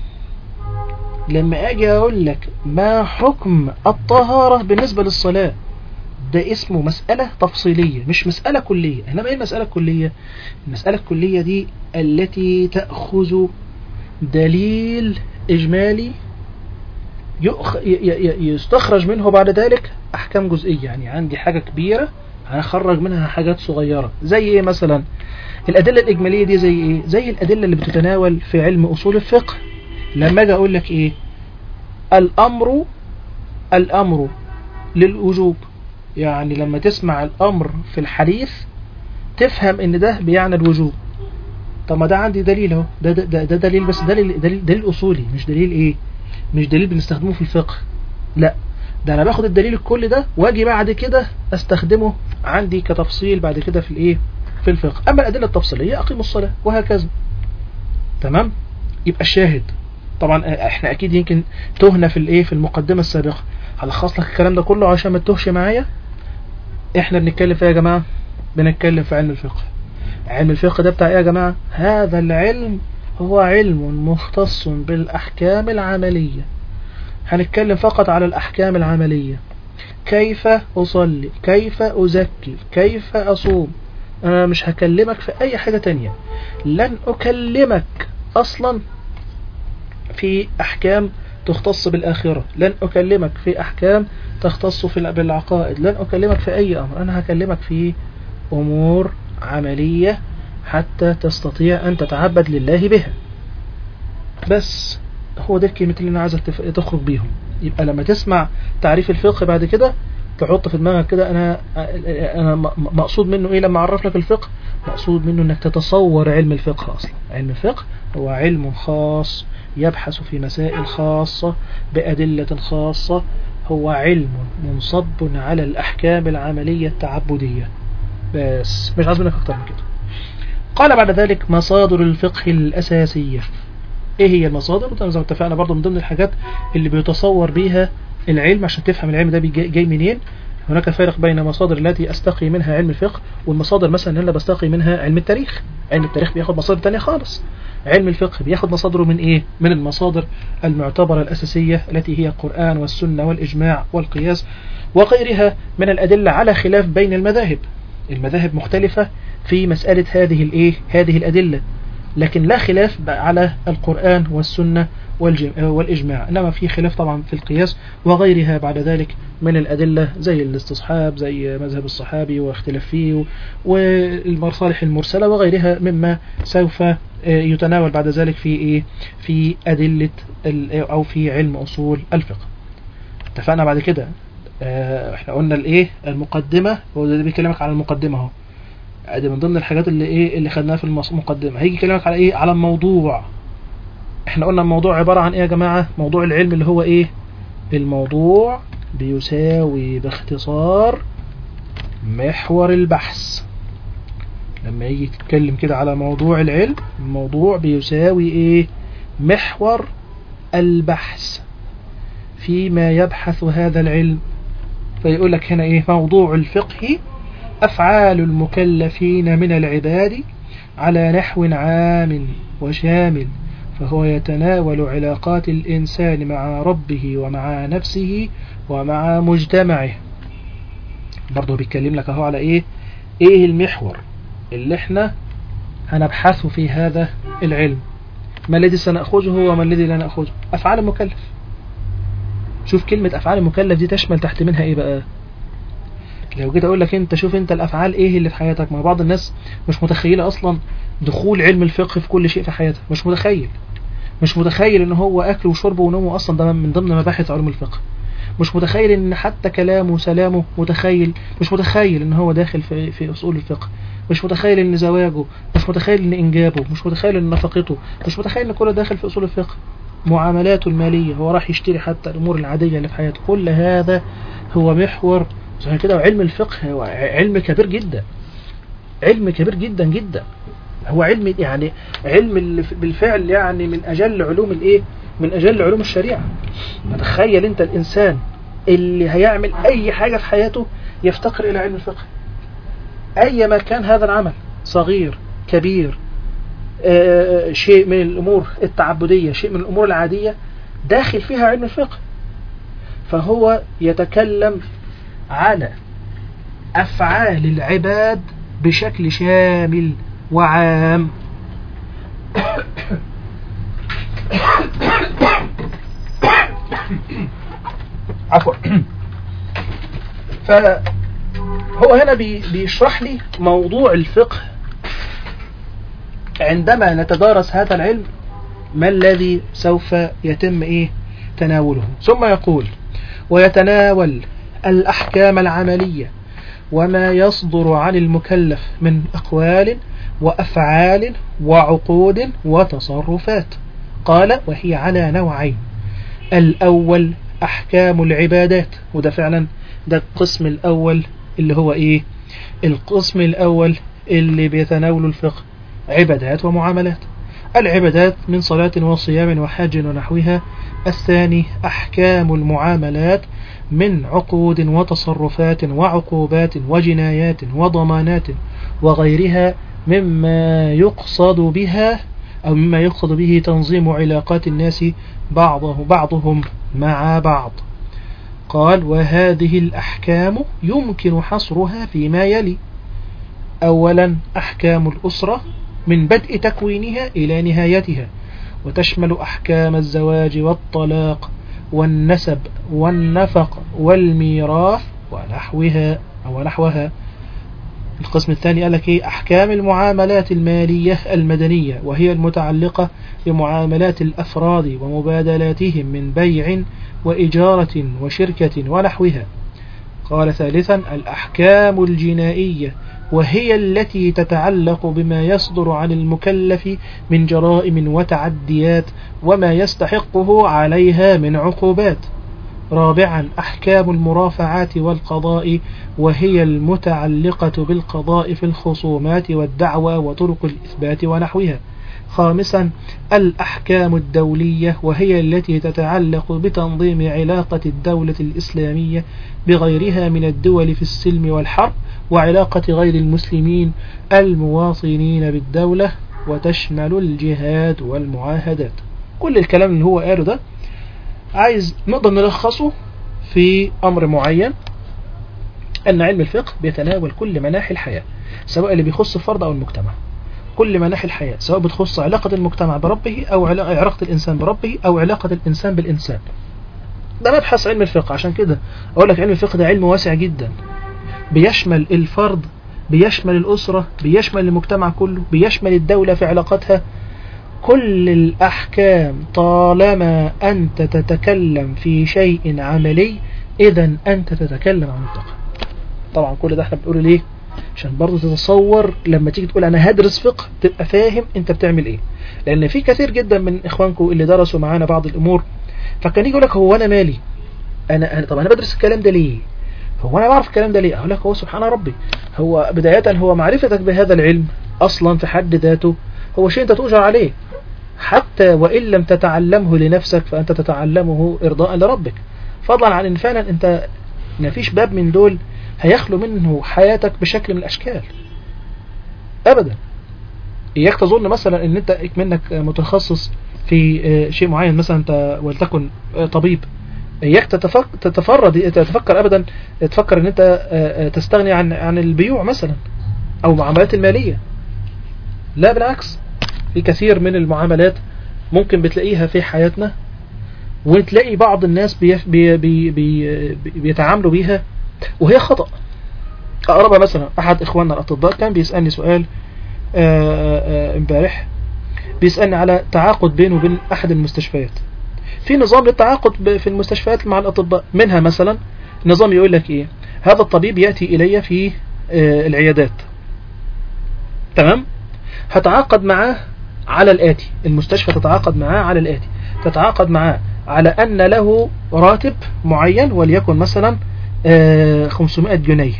لما اجي اقول لك ما حكم الطهارة بالنسبة للصلاة ده اسمه مسألة تفصيلية مش مسألة كلية إنما إيه المسألة الكلية المسألة الكلية دي التي تأخذ دليل إجمالي يؤخ... يستخرج منه بعد ذلك أحكام جزئية يعني عندي حاجة كبيرة هنخرج منها حاجات صغيرة زي إيه مثلا الأدلة الإجمالية دي زي إيه زي الأدلة اللي بتتناول في علم أصول الفقه لما أجي أقول لك إيه الأمر الأمر للوجوب يعني لما تسمع الأمر في الحديث تفهم ان ده بيعني الوجوب طب ما ده عندي دليل اهو ده, ده, ده, ده دليل بس دليل, دليل, دليل أصولي مش دليل ايه مش دليل بنستخدمه في الفقه لا ده انا باخد الدليل الكلي ده واجي بعد كده استخدمه عندي كتفصيل بعد كده في الايه في الفقه اما الادله التفصيليه اقيم الصلاه وهكذا تمام يبقى الشاهد طبعا احنا اكيد يمكن تهنا في الايه في المقدمه السابقه هلخص لك الكلام ده كله عشان ما تتوهش معايا احنا بنتكلم في ايه يا جماعه بنتكلم في علم الفقه علم الفقه ده بتاع ايه يا جماعه هذا العلم هو علم مختص بالاحكام العمليه هنتكلم فقط على الأحكام العملية كيف أصلي كيف أزكي كيف أصوم أنا مش هكلمك في أي حاجة تانية لن أكلمك أصلا في أحكام تختص بالآخرة لن أكلمك في أحكام تختص في بالعقائد لن أكلمك في أي أمر أنا هكلمك في أمور عملية حتى تستطيع أن تتعبد لله بها بس هو ده الكلمة اللي أنا عايزك تخرج بيهم يبقى لما تسمع تعريف الفقه بعد كده تحط في دماغك كده انا انا م- مقصود منه ايه لما اعرف لك الفقه مقصود منه انك تتصور علم الفقه اصلا علم الفقه هو علم خاص يبحث في مسائل خاصة بأدلة خاصة هو علم منصب على الأحكام العملية التعبدية بس مش عايز منك أكتر من كده قال بعد ذلك مصادر الفقه الأساسية ايه هي المصادر وطبعا زي ما اتفقنا برضو من ضمن الحاجات اللي بيتصور بيها العلم عشان تفهم العلم ده بيجي- جاي منين هناك فرق بين المصادر التي استقي منها علم الفقه والمصادر مثلا اللي انا بستقي منها علم التاريخ علم التاريخ بياخد مصادر تانية خالص علم الفقه بياخد مصادره من ايه من المصادر المعتبرة الأساسية التي هي القرآن والسنة والإجماع والقياس وغيرها من الأدلة على خلاف بين المذاهب المذاهب مختلفة في مسألة هذه الايه هذه الأدلة لكن لا خلاف بقى على القرآن والسنة والجم- والإجماع إنما في خلاف طبعا في القياس وغيرها بعد ذلك من الأدلة زي الاستصحاب زي مذهب الصحابي واختلاف فيه والمصالح المرسلة وغيرها مما سوف آه، يتناول بعد ذلك في إيه في أدلة ال- أو في علم أصول الفقه اتفقنا بعد كده آه، احنا قلنا الايه المقدمة هو ده اللي بيكلمك على المقدمة اهو ادي من ضمن الحاجات اللي ايه اللي خدناها في المص- المقدمة هيجي يكلمك على ايه على الموضوع احنا قلنا الموضوع عبارة عن ايه يا جماعة موضوع العلم اللي هو ايه الموضوع بيساوي باختصار محور البحث لما يجي تتكلم كده على موضوع العلم الموضوع بيساوي ايه محور البحث فيما يبحث هذا العلم فيقول لك هنا ايه موضوع الفقه أفعال المكلفين من العباد على نحو عام وشامل فهو يتناول علاقات الإنسان مع ربه ومع نفسه ومع مجتمعه برضه بيتكلم لك اهو على ايه ايه المحور اللي احنا هنبحثه في هذا العلم ما الذي سنأخذه وما الذي لا نأخذه أفعال المكلف شوف كلمة أفعال المكلف دي تشمل تحت منها إيه بقى لو جيت أقول لك أنت شوف أنت الأفعال إيه اللي في حياتك ما بعض الناس مش متخيلة أصلا دخول علم الفقه في كل شيء في حياتها مش متخيل مش متخيل ان هو اكله وشربه ونومه اصلا ده من ضمن مباحث علوم الفقه مش متخيل ان حتى كلامه وسلامه متخيل مش متخيل ان هو داخل في, في اصول الفقه مش متخيل ان زواجه مش متخيل ان انجابه مش متخيل ان نفقته مش متخيل ان كل ده داخل في اصول الفقه معاملاته المالية هو راح يشتري حتى الامور العادية اللي في حياته كل هذا هو محور عشان كده علم الفقه هو علم كبير جدا علم كبير جدا جدا هو علم يعني علم اللي بالفعل يعني من اجل علوم الايه من اجل علوم الشريعه تخيل انت الانسان اللي هيعمل اي حاجه في حياته يفتقر الى علم الفقه اي ما كان هذا العمل صغير كبير آه شيء من الامور التعبديه شيء من الامور العاديه داخل فيها علم الفقه فهو يتكلم على افعال العباد بشكل شامل وعام عفوا فهو هنا بي بيشرح لي موضوع الفقه عندما نتدارس هذا العلم ما الذي سوف يتم ايه تناوله ثم يقول ويتناول الأحكام العملية وما يصدر عن المكلف من أقوال وأفعال وعقود وتصرفات قال وهي على نوعين الأول أحكام العبادات وده فعلا ده القسم الأول اللي هو إيه القسم الأول اللي بيتناول الفقه عبادات ومعاملات العبادات من صلاة وصيام وحج ونحوها الثاني أحكام المعاملات من عقود وتصرفات وعقوبات وجنايات وضمانات وغيرها مما يقصد بها أو مما يقصد به تنظيم علاقات الناس بعضه بعضهم مع بعض قال وهذه الأحكام يمكن حصرها فيما يلي أولا أحكام الأسرة من بدء تكوينها إلى نهايتها وتشمل أحكام الزواج والطلاق والنسب والنفق والميراث ونحوها أو نحوها القسم الثاني قال لك ايه احكام المعاملات المالية المدنية وهي المتعلقة بمعاملات الافراد ومبادلاتهم من بيع واجارة وشركة ونحوها قال ثالثا الأحكام الجنائية وهي التي تتعلق بما يصدر عن المكلف من جرائم وتعديات وما يستحقه عليها من عقوبات رابعا أحكام المرافعات والقضاء وهي المتعلقة بالقضاء في الخصومات والدعوى وطرق الإثبات ونحوها خامسا الأحكام الدولية وهي التي تتعلق بتنظيم علاقة الدولة الإسلامية بغيرها من الدول في السلم والحرب وعلاقة غير المسلمين المواطنين بالدولة وتشمل الجهاد والمعاهدات كل الكلام اللي هو قاله ده عايز نقدر نلخصه في أمر معين أن علم الفقه بيتناول كل مناحي الحياة سواء اللي بيخص الفرد أو المجتمع كل مناحي الحياة سواء بتخص علاقة المجتمع بربه أو علاقة الإنسان بربه أو علاقة الإنسان بالإنسان ده مبحث علم الفقه عشان كده أقول لك علم الفقه ده علم واسع جدا بيشمل الفرد بيشمل الأسرة بيشمل المجتمع كله بيشمل الدولة في علاقتها كل الأحكام طالما أنت تتكلم في شيء عملي إذا أنت تتكلم عن الفقه طبعا كل ده احنا بنقول ليه عشان برضه تتصور لما تيجي تقول انا هدرس فقه تبقى فاهم انت بتعمل ايه لان في كثير جدا من اخوانكم اللي درسوا معانا بعض الامور فكان يجي يقول لك هو انا مالي انا, أنا طب انا بدرس الكلام ده ليه هو انا بعرف الكلام ده ليه اقول لك هو سبحان ربي هو بداية هو معرفتك بهذا العلم اصلا في حد ذاته هو شيء انت تؤجر عليه حتى وان لم تتعلمه لنفسك فانت تتعلمه ارضاء لربك فضلا عن ان فعلا انت ما فيش باب من دول هيخلو منه حياتك بشكل من الأشكال أبدا إياك تظن مثلا أن أنت منك متخصص في شيء معين مثلا أنت ولتكن طبيب إياك تتفرد تتفكر أبدا تفكر أن أنت تستغني عن عن البيوع مثلا أو معاملات المالية لا بالعكس في كثير من المعاملات ممكن بتلاقيها في حياتنا وتلاقي بعض الناس بي بي بي بي بيتعاملوا بيها وهي خطأ أقربها مثلا أحد إخواننا الأطباء كان بيسألني سؤال امبارح بيسألني على تعاقد بينه وبين أحد المستشفيات في نظام للتعاقد في المستشفيات مع الأطباء منها مثلا نظام يقول لك إيه هذا الطبيب يأتي إلي في العيادات تمام هتعاقد معاه على الآتي المستشفى تتعاقد معاه على الآتي تتعاقد معاه على أن له راتب معين وليكن مثلا 500 جنيه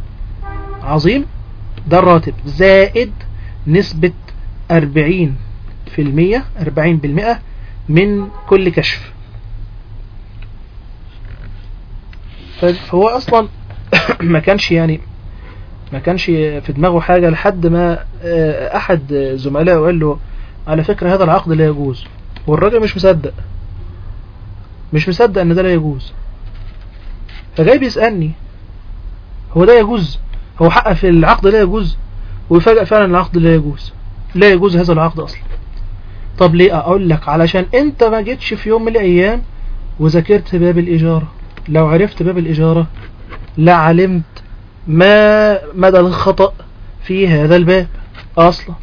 عظيم ده الراتب زائد نسبة 40 في المية 40 بالمئة من كل كشف فهو أصلا ما كانش يعني ما كانش في دماغه حاجة لحد ما أحد زملائه قال له على فكرة هذا العقد لا يجوز والراجل مش مصدق مش مصدق ان ده لا يجوز فجاي بيسألني هو ده يجوز هو حق في العقد لا يجوز ويفاجئ فعلا العقد لا يجوز لا يجوز هذا العقد اصلا طب ليه اقول لك علشان انت ما جيتش في يوم من الايام وذاكرت باب الاجارة لو عرفت باب الاجارة لعلمت ما مدى الخطأ في هذا الباب اصلا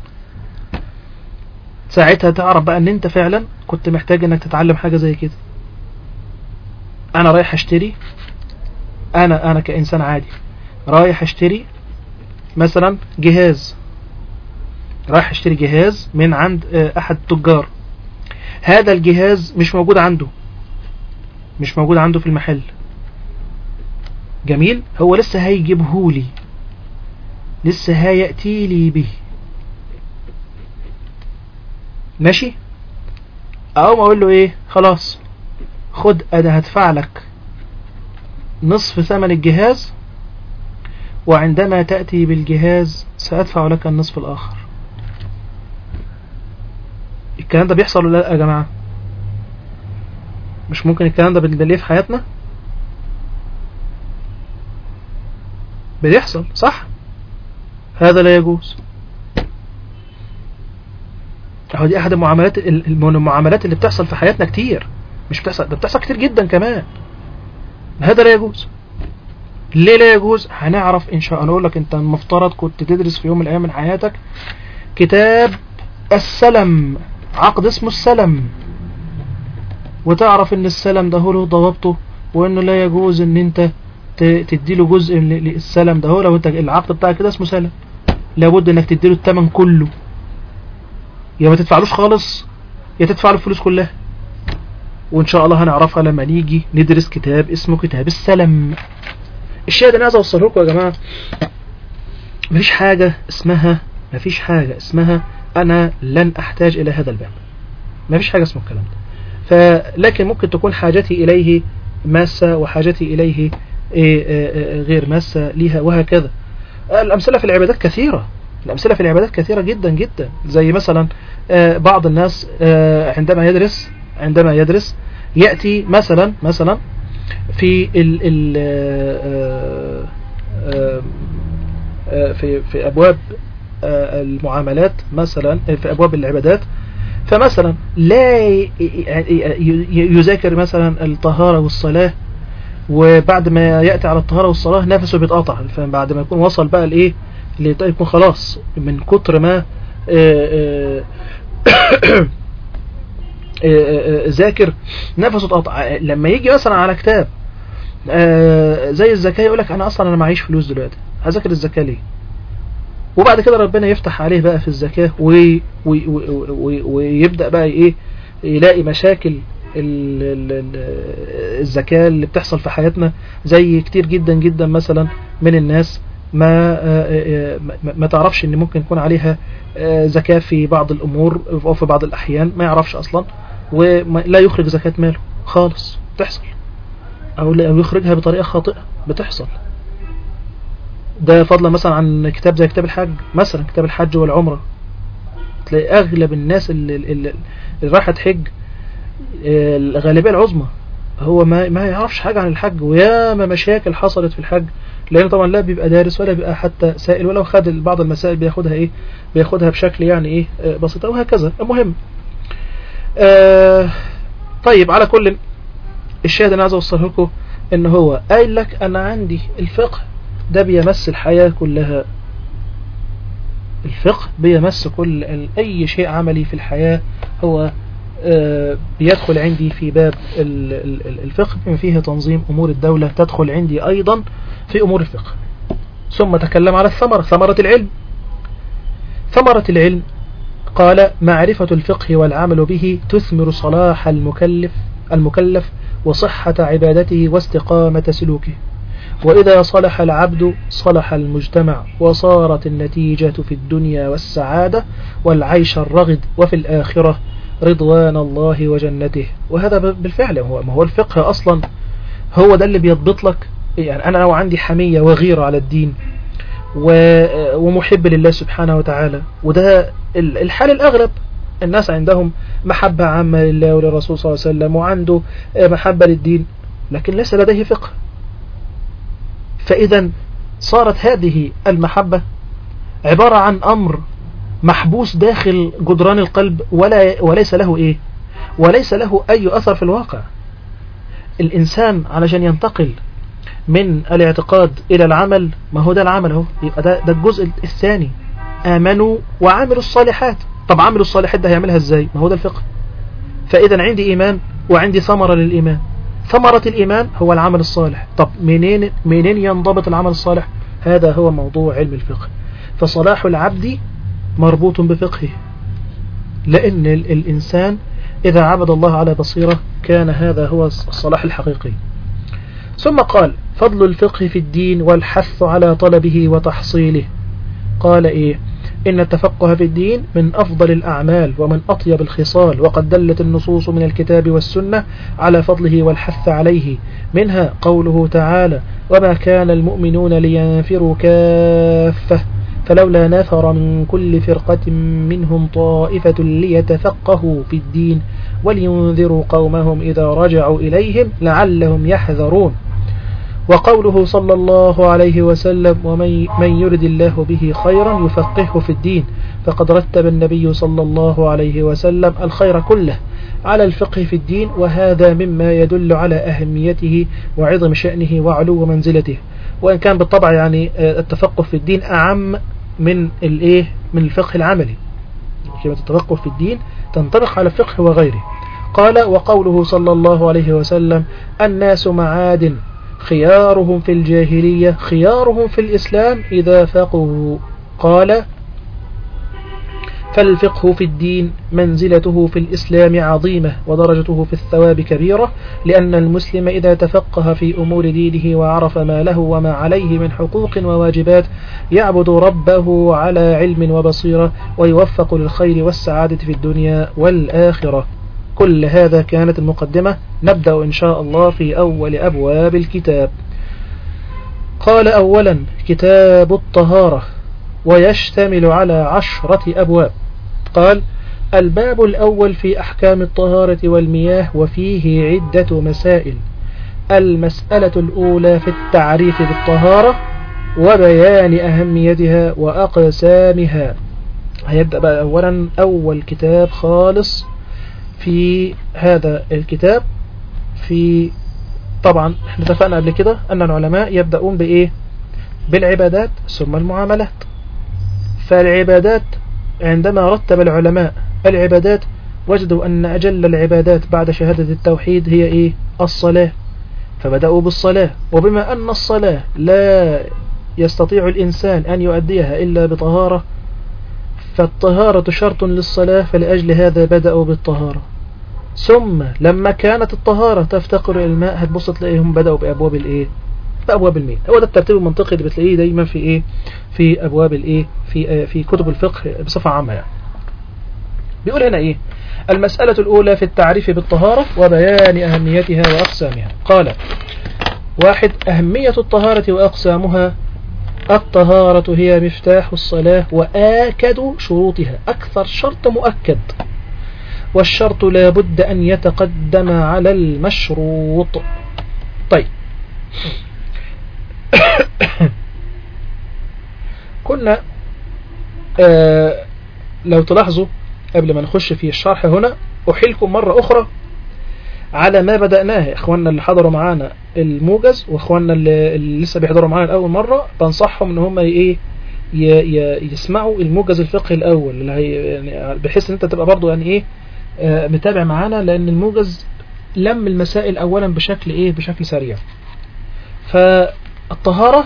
ساعتها تعرف بقى ان انت فعلا كنت محتاج انك تتعلم حاجة زي كده انا رايح اشتري انا انا كانسان عادي رايح اشتري مثلا جهاز رايح اشتري جهاز من عند احد التجار هذا الجهاز مش موجود عنده مش موجود عنده في المحل جميل هو لسه هيجيبه لي لسه هيأتي لي به ماشي اقوم اقول له ايه خلاص خد انا هدفع لك نصف ثمن الجهاز وعندما تأتي بالجهاز سأدفع لك النصف الآخر الكلام ده بيحصل ولا لا يا جماعة مش ممكن الكلام ده بنلاقيه في حياتنا بيحصل صح هذا لا يجوز اهو دي احد المعاملات المعاملات اللي بتحصل في حياتنا كتير مش بتحصل ده بتحصل كتير جدا كمان هذا لا يجوز ليه لا يجوز هنعرف ان شاء الله اقول لك انت المفترض كنت تدرس في يوم من الايام من حياتك كتاب السلم عقد اسمه السلم وتعرف ان السلم ده هو له ضوابطه وانه لا يجوز ان انت ت- تديله جزء من السلم ده هو لو انت العقد بتاعك كده اسمه سلم لابد انك تديله الثمن كله يا ما تدفعلوش خالص يا تدفع له الفلوس كلها وان شاء الله هنعرفها لما نيجي ندرس كتاب اسمه كتاب السلم الشيء ده انا عايز اوصله لكم يا جماعه مفيش حاجه اسمها مفيش حاجه اسمها انا لن احتاج الى هذا الباب مفيش حاجه اسمه الكلام ده فلكن ممكن تكون حاجتي اليه ماسه وحاجتي اليه إيه، إيه، إيه، غير ماسه ليها وهكذا الامثله في العبادات كثيره الامثله في العبادات كثيره جدا جدا زي مثلا آه، بعض الناس آه، عندما يدرس عندما يدرس ياتي مثلا مثلا في ال ال آه، آه، آه، في في ابواب آه، المعاملات مثلا آه، في ابواب العبادات فمثلا لا ي- ي- ي- يذاكر مثلا الطهارة والصلاة وبعد ما يأتي على الطهارة والصلاة نفسه بيتقطع فبعد ما يكون وصل بقى لإيه اللي يكون خلاص من كتر ما آه، آه، آه، آه، ذاكر نفسه اتقطع لما يجي مثلا على كتاب آه، زي الزكاة يقول لك أنا أصلا أنا معيش فلوس دلوقتي هذاكر الزكاة ليه وبعد كده ربنا يفتح عليه بقى في الزكاة وي وي وي وي ويبدأ بقى ايه يلاقي مشاكل ال- ال- ال- الزكاة اللي بتحصل في حياتنا زي كتير جدا جدا مثلا من الناس ما آه، آه، ما- ما تعرفش ان ممكن يكون عليها آه، زكاة في بعض الامور او في بعض الاحيان ما يعرفش اصلا ولا يخرج زكاة ماله خالص بتحصل او لا- أو يخرجها بطريقة خاطئة بتحصل ده فضلا مثلا عن كتاب زي كتاب الحج مثلا كتاب الحج والعمرة تلاقي اغلب الناس اللي, اللي, اللي رايحة تحج آه، الغالبية العظمى هو ما ما يعرفش حاجة عن الحج وياما مشاكل حصلت في الحج لأنه طبعا لا بيبقى دارس ولا بيبقى حتى سائل ولو خد بعض المسائل بياخدها ايه بياخدها بشكل يعني ايه آه، بسيطة وهكذا المهم آه طيب على كل الشاهد اللي انا عايز اوصله لكم ان هو قايل لك انا عندي الفقه ده بيمس الحياة كلها الفقه بيمس كل ال- أي شيء عملي في الحياة هو آه، بيدخل عندي في باب ال- ال- ال- الفقه بما فيه تنظيم أمور الدولة تدخل عندي أيضا في أمور الفقه ثم تكلم على الثمرة ثمرة العلم ثمرة العلم قال معرفة الفقه والعمل به تثمر صلاح المكلف المكلف وصحة عبادته واستقامة سلوكه وإذا صلح العبد صلح المجتمع وصارت النتيجة في الدنيا والسعادة والعيش الرغد وفي الآخرة رضوان الله وجنته وهذا ب- بالفعل هو ما هو الفقه أصلا هو ده اللي بيضبط لك يعني أنا لو عندي حمية وغيرة على الدين و- ومحب لله سبحانه وتعالى وده ال- الحال الأغلب الناس عندهم محبة عامة لله وللرسول صلى الله عليه وسلم وعنده آه، محبة للدين لكن ليس لديه فقه فإذا صارت هذه المحبة عبارة عن أمر محبوس داخل جدران القلب ولا وليس له إيه وليس له أي أثر في الواقع الإنسان علشان ينتقل من الاعتقاد إلى العمل ما هو ده العمل اهو يبقى ده, ده الجزء الثاني آمنوا وعملوا الصالحات طب عملوا الصالحات ده هيعملها ازاي ما هو ده الفقه فإذا عندي إيمان وعندي ثمرة للإيمان ثمرة الإيمان هو العمل الصالح طب منين منين ينضبط العمل الصالح هذا هو موضوع علم الفقه فصلاح العبد مربوط بفقهه لأن ال- الإنسان إذا عبد الله على بصيرة كان هذا هو الصلاح الحقيقي ثم قال فضل الفقه في الدين والحث على طلبه وتحصيله قال إيه إن التفقه في الدين من أفضل الأعمال ومن أطيب الخصال وقد دلت النصوص من الكتاب والسنة على فضله والحث عليه منها قوله تعالى وما كان المؤمنون لينفروا كافة فلولا نفر من كل فرقة منهم طائفة ليتفقهوا في الدين ولينذروا قومهم إذا رجعوا إليهم لعلهم يحذرون وقوله صلى الله عليه وسلم ومن من يرد الله به خيرا يفقهه في الدين فقد رتب النبي صلى الله عليه وسلم الخير كله على الفقه في الدين وهذا مما يدل على أهميته وعظم شأنه وعلو منزلته وإن كان بالطبع يعني التفقه في الدين أعم من الإيه من الفقه العملي كلمة التفقه في الدين تنطبق على الفقه وغيره قال وقوله صلى الله عليه وسلم الناس معادن خيارهم في الجاهلية خيارهم في الإسلام إذا فقهوا قال فالفقه في الدين منزلته في الإسلام عظيمة ودرجته في الثواب كبيرة لأن المسلم إذا تفقه في أمور دينه وعرف ما له وما عليه من حقوق وواجبات يعبد ربه على علم وبصيرة ويوفق للخير والسعادة في الدنيا والآخرة كل هذا كانت المقدمة نبدأ إن شاء الله في أول أبواب الكتاب قال أولا كتاب الطهارة ويشتمل على عشرة أبواب قال الباب الأول في أحكام الطهارة والمياه وفيه عدة مسائل المسألة الأولى في التعريف بالطهارة وبيان أهميتها وأقسامها هيبدأ بقى أولا أول كتاب خالص في هذا الكتاب في طبعا احنا اتفقنا قبل كده أن العلماء يبدأون بإيه بالعبادات ثم المعاملات فالعبادات عندما رتب العلماء العبادات وجدوا أن أجل العبادات بعد شهادة التوحيد هي إيه الصلاة فبدأوا بالصلاة وبما أن الصلاة لا يستطيع الإنسان أن يؤديها إلا بطهارة فالطهارة شرط للصلاة فلأجل هذا بدأوا بالطهارة ثم لما كانت الطهارة تفتقر إلى الماء هتبص تلاقيهم بدأوا بأبواب الإيه بأبواب المياه هو ده الترتيب المنطقي اللي بتلاقيه دايما في إيه في أبواب الإيه في في كتب الفقه بصفة عامة يعني بيقول هنا إيه المسألة الأولى في التعريف بالطهارة وبيان أهميتها وأقسامها قال واحد أهمية الطهارة وأقسامها الطهارة هي مفتاح الصلاة وآكد شروطها أكثر شرط مؤكد والشرط لا بد أن يتقدم على المشروط طيب كنا آه لو تلاحظوا قبل ما نخش في الشرح هنا أحيلكم مرة أخرى على ما بدأناه إخواننا اللي حضروا معانا الموجز وإخواننا اللي, اللي لسه بيحضروا معانا الأول مرة بنصحهم إن هم إيه يسمعوا الموجز الفقهي الأول اللي هي يعني بحيث إن أنت تبقى برضو يعني إيه آه متابع معانا لأن الموجز لم المسائل أولا بشكل إيه بشكل سريع فالطهارة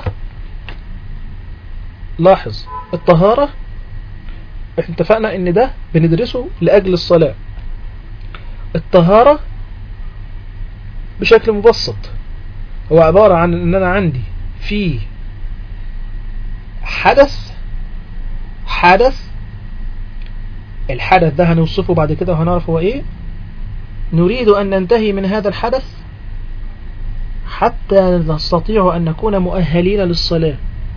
لاحظ الطهارة احنا اتفقنا ان ده بندرسه لأجل الصلاة الطهارة بشكل مبسط هو عبارة عن ان انا عندي في حدث حدث الحدث ده هنوصفه بعد كده وهنعرف هو ايه نريد ان ننتهي من هذا الحدث حتى نستطيع ان نكون مؤهلين للصلاة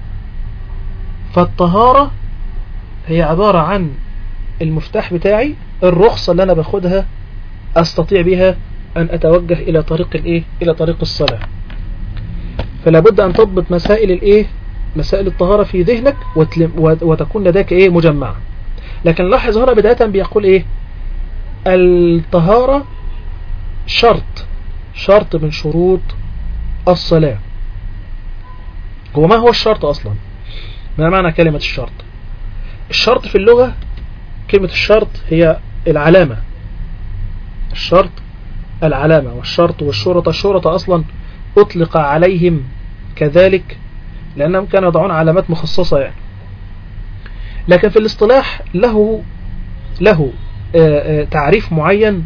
فالطهارة هي عبارة عن المفتاح بتاعي الرخصة اللي انا باخدها استطيع بها ان اتوجه الى طريق الايه الى طريق الصلاة فلا بد ان تضبط مسائل الايه مسائل الطهارة في ذهنك وتكون لديك ايه مجمعة لكن لاحظ هنا بداية بيقول ايه الطهارة شرط شرط من شروط الصلاة هو ما هو الشرط اصلا ما معنى كلمة الشرط الشرط في اللغة كلمة الشرط هي العلامة الشرط العلامة والشرط والشرطة الشرطة أصلا أطلق عليهم كذلك لأنهم كانوا يضعون علامات مخصصة يعني لكن في الاصطلاح له له آآ آآ تعريف معين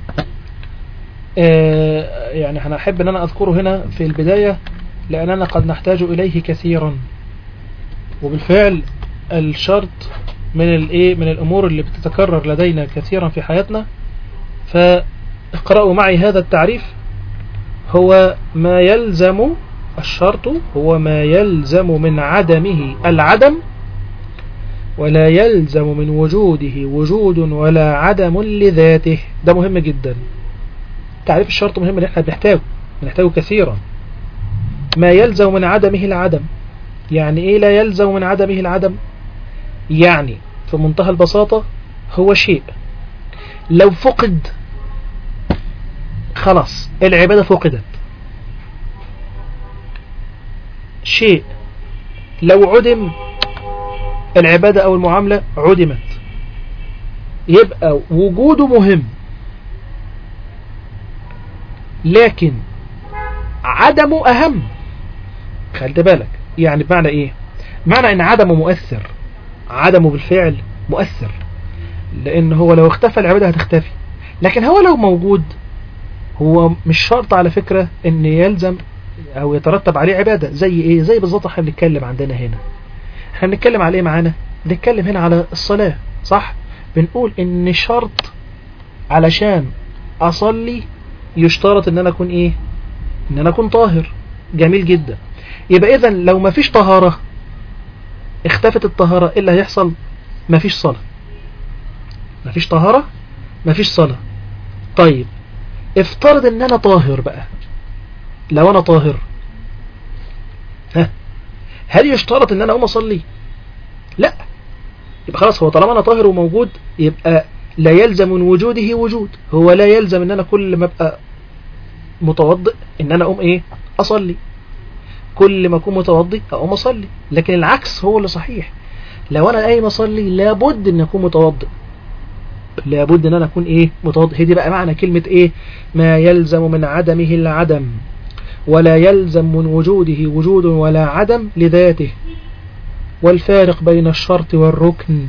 يعني أنا أحب أن أنا أذكره هنا في البداية لأننا قد نحتاج إليه كثيرا وبالفعل الشرط من الايه من الامور اللي بتتكرر لدينا كثيرا في حياتنا فاقرأوا معي هذا التعريف هو ما يلزم الشرط هو ما يلزم من عدمه العدم ولا يلزم من وجوده وجود ولا عدم لذاته ده مهم جدا تعريف الشرط مهم اللي احنا بنحتاجه بنحتاجه كثيرا ما يلزم من عدمه العدم يعني ايه لا يلزم من عدمه العدم يعني في منتهى البساطة هو شيء لو فقد خلاص العبادة فقدت شيء لو عدم العبادة أو المعاملة عدمت يبقى وجوده مهم لكن عدمه أهم خلت بالك يعني بمعنى إيه معنى إن عدمه مؤثر عدمه بالفعل مؤثر لأن هو لو اختفى العبادة هتختفي لكن هو لو موجود هو مش شرط على فكرة ان يلزم او يترتب عليه عبادة زي ايه زي بالظبط احنا بنتكلم عندنا هنا احنا بنتكلم على ايه معانا بنتكلم هنا على الصلاة صح بنقول ان شرط علشان اصلي يشترط ان انا اكون ايه ان انا اكون طاهر جميل جدا يبقى اذا لو ما فيش طهارة اختفت الطهارة ايه اللي هيحصل ما فيش صلاة ما فيش طهارة ما فيش صلاة طيب افترض ان انا طاهر بقى لو انا طاهر ها هل يشترط ان انا اقوم اصلي لا يبقى خلاص هو طالما انا طاهر وموجود يبقى لا يلزم من وجوده وجود هو لا يلزم ان انا كل ما ابقى متوضئ ان انا اقوم ايه اصلي كل ما اكون متوضئ اقوم اصلي لكن العكس هو اللي صحيح لو انا قايم اصلي لابد ان اكون متوضئ لابد ان انا اكون ايه متوضئ هي دي بقى معنى كلمة ايه ما يلزم من عدمه العدم ولا يلزم من وجوده وجود ولا عدم لذاته والفارق بين الشرط والركن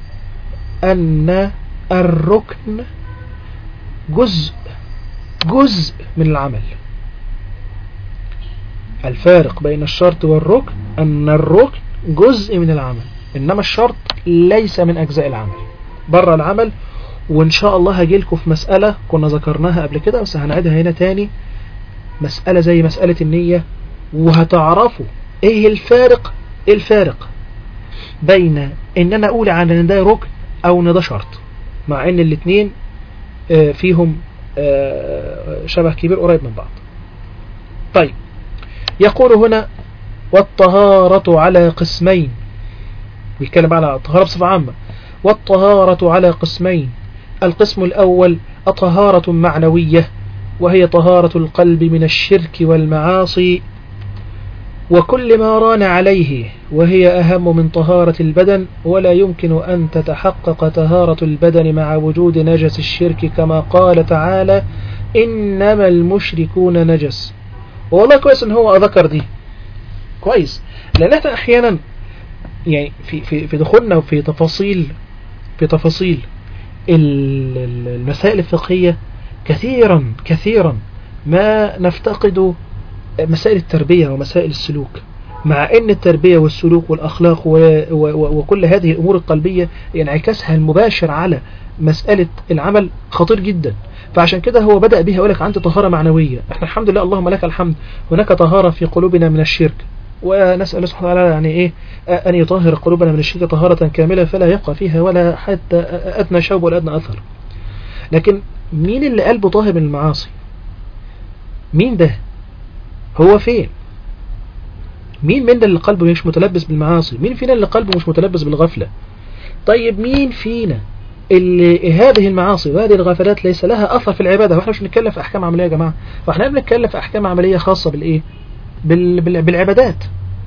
أن الركن جزء جزء من العمل الفارق بين الشرط والركن أن الركن جزء من العمل إنما الشرط ليس من أجزاء العمل بره العمل وإن شاء الله هجيلكم في مسألة كنا ذكرناها قبل كده بس هنعيدها هنا تاني مسألة زي مسألة النية وهتعرفوا ايه الفارق ايه الفارق بين ان انا اقول عن ان ده ركن او ان ده شرط مع ان الاتنين فيهم شبه كبير قريب من بعض طيب يقول هنا والطهارة على قسمين بيتكلم على الطهارة بصفة عامة والطهارة على قسمين القسم الأول الطهارة معنوية وهي طهارة القلب من الشرك والمعاصي وكل ما ران عليه وهي أهم من طهارة البدن ولا يمكن أن تتحقق طهارة البدن مع وجود نجس الشرك كما قال تعالى إنما المشركون نجس والله كويس ان هو ذكر دي كويس لان احنا احيانا يعني في في في دخولنا في تفاصيل في تفاصيل المسائل الفقهية كثيرا كثيرا ما نفتقد مسائل التربية ومسائل السلوك مع ان التربية والسلوك والاخلاق و و وكل هذه الامور القلبية ينعكسها المباشر على مسألة العمل خطير جدا فعشان كده هو بدأ بها يقولك عندي طهارة معنوية احنا الحمد لله اللهم لك الحمد هناك طهارة في قلوبنا من الشرك ونسأل الله سبحانه وتعالى يعني ايه أن يطهر قلوبنا من الشرك طهارة كاملة فلا يبقى فيها ولا حتى أدنى شوب ولا أدنى أثر لكن مين اللي قلبه طاهر من المعاصي مين ده هو فين مين من اللي قلبه مش متلبس بالمعاصي مين فينا اللي قلبه مش متلبس بالغفلة طيب مين فينا اللي هذه المعاصي وهذه الغفلات ليس لها أثر في العبادة واحنا مش بنتكلم في أحكام عملية يا جماعة فاحنا بنتكلم في أحكام عملية خاصة بالإيه بال... بال... بالعبادات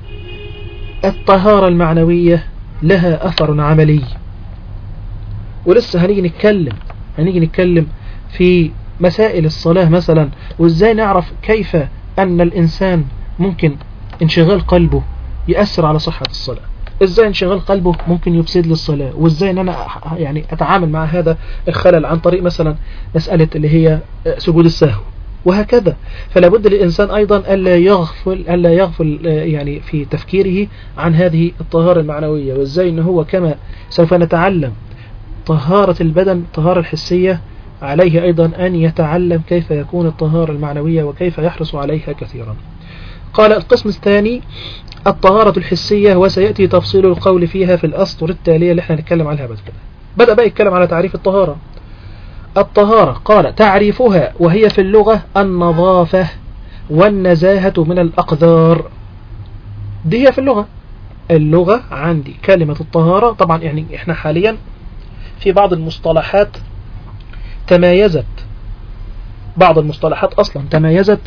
الطهارة المعنوية لها أثر عملي ولسه هنيجي نتكلم هنيجي نتكلم في مسائل الصلاة مثلا وازاي نعرف كيف أن الإنسان ممكن انشغال قلبه يأثر على صحة الصلاة ازاي انشغال قلبه ممكن يفسد للصلاة وازاي ان انا يعني اتعامل مع هذا الخلل عن طريق مثلا مسألة اللي هي سجود السهو وهكذا فلا بد للإنسان أيضا ألا يغفل, ألا يغفل يعني في تفكيره عن هذه الطهارة المعنوية وإزاي أنه هو كما سوف نتعلم طهارة البدن طهارة الحسية عليه أيضا أن يتعلم كيف يكون الطهارة المعنوية وكيف يحرص عليها كثيرا قال القسم الثاني الطهارة الحسية وسيأتي تفصيل القول فيها في الأسطر التالية اللي احنا نتكلم عليها بعد كده بدأ بقى يتكلم على تعريف الطهارة الطهارة قال تعريفها وهي في اللغة النظافة والنزاهة من الأقذار دي هي في اللغة اللغة عندي كلمة الطهارة طبعا يعني احنا حاليا في بعض المصطلحات تمايزت بعض المصطلحات أصلا تمايزت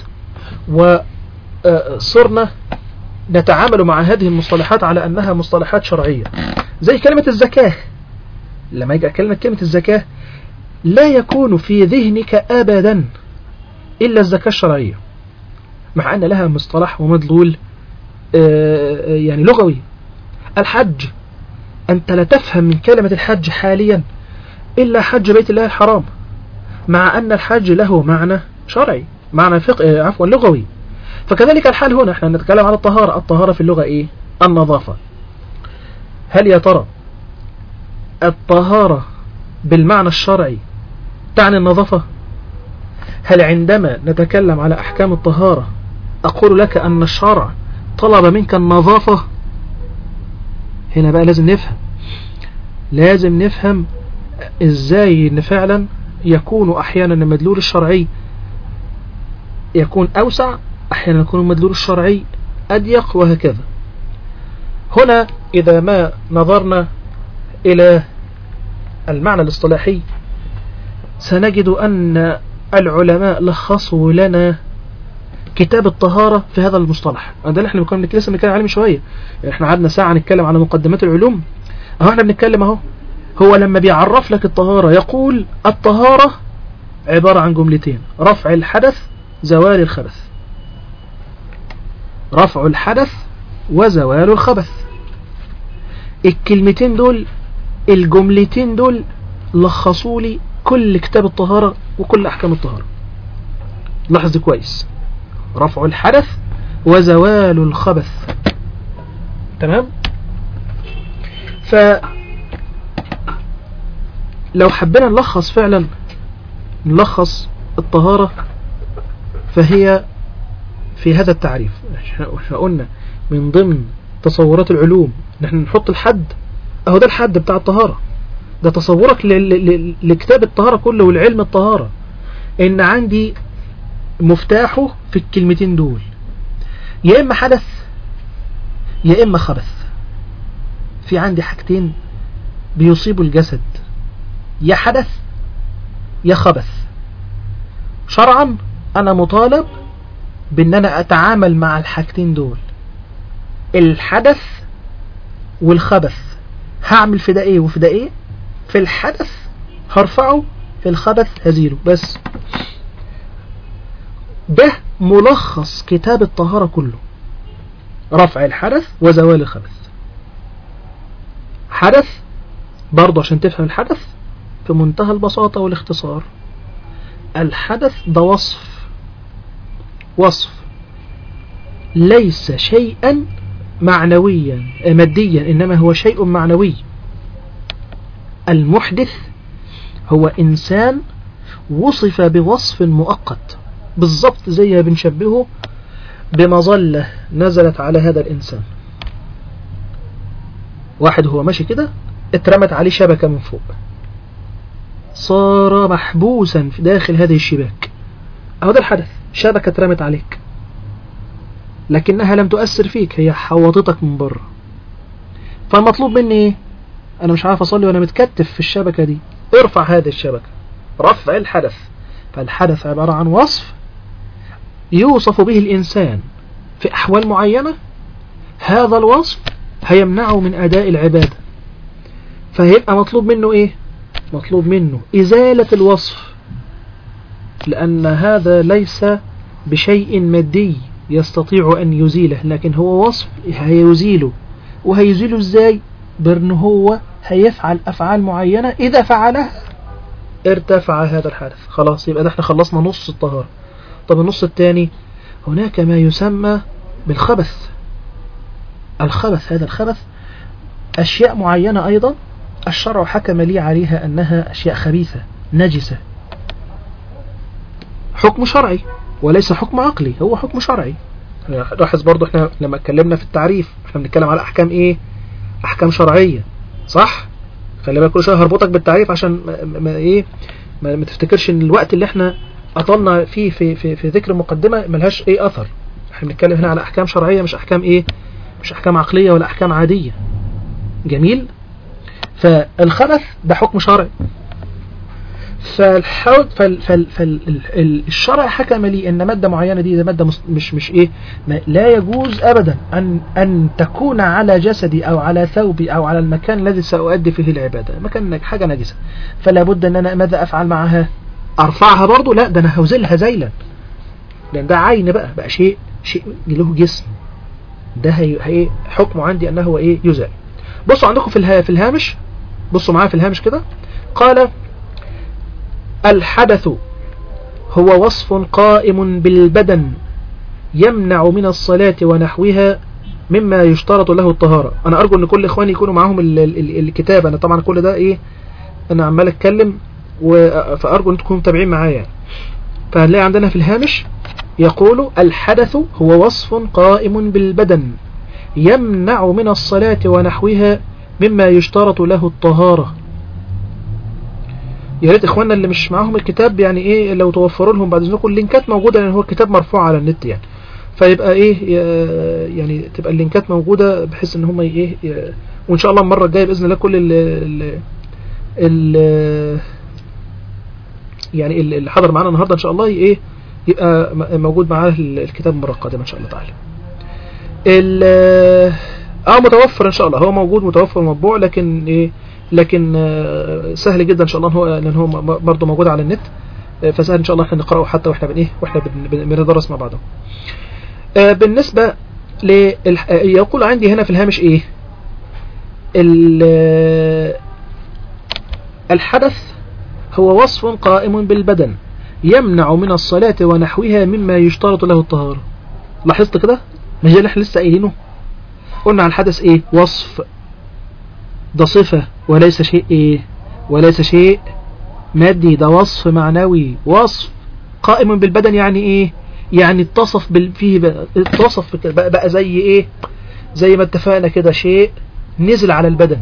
وصرنا نتعامل مع هذه المصطلحات على أنها مصطلحات شرعية زي كلمة الزكاة لما يجي كلمة كلمة الزكاة لا يكون في ذهنك أبدا إلا الزكاة الشرعية مع أن لها مصطلح ومدلول آه، يعني لغوي الحج أنت لا تفهم من كلمة الحج حاليا إلا حج بيت الله الحرام مع أن الحج له معنى شرعي معنى فقه عفوا لغوي فكذلك الحال هنا احنا نتكلم على الطهارة الطهارة في اللغة ايه النظافة هل يا ترى الطهارة بالمعنى الشرعي تعني النظافة هل عندما نتكلم على أحكام الطهارة أقول لك أن الشرع طلب منك النظافة هنا بقى لازم نفهم لازم نفهم ازاي ان فعلا يكون احيانا المدلول الشرعي يكون اوسع احيانا يكون المدلول الشرعي اضيق وهكذا هنا اذا ما نظرنا الى المعنى الاصطلاحي سنجد ان العلماء لخصوا لنا كتاب الطهارة في هذا المصطلح ده اللي احنا كنا لسه بنتكلم عليه من شوية يعني احنا قعدنا ساعة نتكلم على مقدمات العلوم اهو احنا بنتكلم اهو هو لما بيعرف لك الطهارة يقول الطهارة عبارة عن جملتين رفع الحدث زوال الخبث رفع الحدث وزوال الخبث الكلمتين دول الجملتين دول لخصوا لي كل كتاب الطهارة وكل أحكام الطهارة لاحظ كويس رفع الحدث وزوال الخبث تمام ف لو حبينا نلخص فعلا نلخص الطهارة فهي في هذا التعريف احنا قلنا من ضمن تصورات العلوم نحن نحط الحد اهو ده الحد بتاع الطهارة ده تصورك لكتاب الطهارة كله والعلم الطهارة ان عندي مفتاحه في الكلمتين دول يا إما حدث يا إما خبث في عندي حاجتين بيصيبوا الجسد يا حدث يا خبث شرعا أنا مطالب بأن أنا أتعامل مع الحاجتين دول الحدث والخبث هعمل في ده ايه وفي ده ايه في الحدث هرفعه في الخبث هزيله بس ده ملخص كتاب الطهارة كله رفع الحدث وزوال الخبث حدث برضه عشان تفهم الحدث في منتهى البساطة والاختصار الحدث ده وصف وصف ليس شيئا معنويا ماديا إنما هو شيء معنوي المحدث هو إنسان وصف بوصف مؤقت بالضبط زي ما بنشبهه بمظلة نزلت على هذا الإنسان واحد هو ماشي كده اترمت عليه شبكة من فوق صار محبوسا في داخل هذه الشباك أو ده الحدث شبكة اترمت عليك لكنها لم تؤثر فيك هي حوطتك من بره فالمطلوب مني ايه انا مش عارف اصلي وانا متكتف في الشبكة دي ارفع هذه الشبكة رفع الحدث فالحدث عبارة عن وصف يوصف به الإنسان في أحوال معينة هذا الوصف هيمنعه من أداء العبادة فهيبقى مطلوب منه إيه مطلوب منه إزالة الوصف لأن هذا ليس بشيء مادي يستطيع أن يزيله لكن هو وصف هيزيله وهيزيله إزاي بأن هو هيفعل أفعال معينة إذا فعلها ارتفع هذا الحدث خلاص يبقى ده احنا خلصنا نص الطهارة طب النص الثاني هناك ما يسمى بالخبث الخبث هذا الخبث أشياء معينة أيضا الشرع حكم لي عليها أنها أشياء خبيثة نجسة حكم شرعي وليس حكم عقلي هو حكم شرعي لاحظ برضو احنا لما اتكلمنا في التعريف احنا بنتكلم على احكام ايه احكام شرعية صح خلي بالك كل شويه هربطك بالتعريف عشان ما, ما ايه ما, ما تفتكرش ان الوقت اللي احنا أطلنا فيه في, في, في ذكر المقدمة ملهاش أي أثر احنا بنتكلم هنا على أحكام شرعية مش أحكام إيه مش أحكام عقلية ولا أحكام عادية جميل فالخبث ده حكم شرعي فالحوض فال فال فال ال- ال- الشرع حكم لي ان ماده معينه دي ده ماده مس- مش مش ايه ما لا يجوز ابدا ان ان تكون على جسدي او على ثوبي او على المكان الذي ساؤدي فيه العباده مكان حاجه نجسه فلا بد ان انا ماذا افعل معها ارفعها برضو لا ده انا هوزلها زيلا لان ده عين بقى بقى شيء شيء له جسم ده هي هي حكمه عندي انه هو ايه يزال بصوا عندكم في الها في الهامش بصوا معايا في الهامش كده قال الحدث هو وصف قائم بالبدن يمنع من الصلاة ونحوها مما يشترط له الطهارة أنا أرجو أن كل إخواني يكونوا معاهم ال- ال- ال- الكتاب أنا طبعا كل ده إيه أنا عمال أتكلم و- فأرجو أن تكونوا متابعين معايا يعني. فهنلاقي عندنا في الهامش يقول الحدث هو وصف قائم بالبدن يمنع من الصلاة ونحوها مما يشترط له الطهارة يا ريت اخواننا اللي مش معاهم الكتاب يعني ايه لو توفروا لهم بعد اذنكم اللينكات موجوده لان هو الكتاب مرفوع على النت يعني فيبقى ايه ي- يعني تبقى اللينكات موجوده بحيث ان هم ايه ي- وان شاء الله المره الجايه باذن الله كل ال ال ال يعني ال- اللي حضر معانا النهارده ان شاء الله ايه يبقى م- موجود معاه ال- الكتاب المره القادمه ان شاء الله تعالى ال اه متوفر ان شاء الله هو موجود متوفر مطبوع لكن ايه لكن آه، سهل جدا ان شاء الله إن هو لان هو م- برضه موجود على النت آه، فسهل ان شاء الله احنا نقراه حتى واحنا بن ايه واحنا بن- بن- بندرس مع بعض آه، بالنسبه ل يقول عندي هنا في الهامش ايه ال- آه، الحدث هو وصف قائم بالبدن يمنع من الصلاة ونحوها مما يشترط له الطهارة لاحظت كده مش ده اللي احنا لسه قايلينه قلنا على الحدث ايه وصف ده صفة وليس شيء ايه وليس شيء مادي ده وصف معنوي وصف قائم بالبدن يعني ايه يعني اتصف بال... فيه بقى اتصف بك- بقى, بقى زي ايه زي ما اتفقنا كده شيء نزل على البدن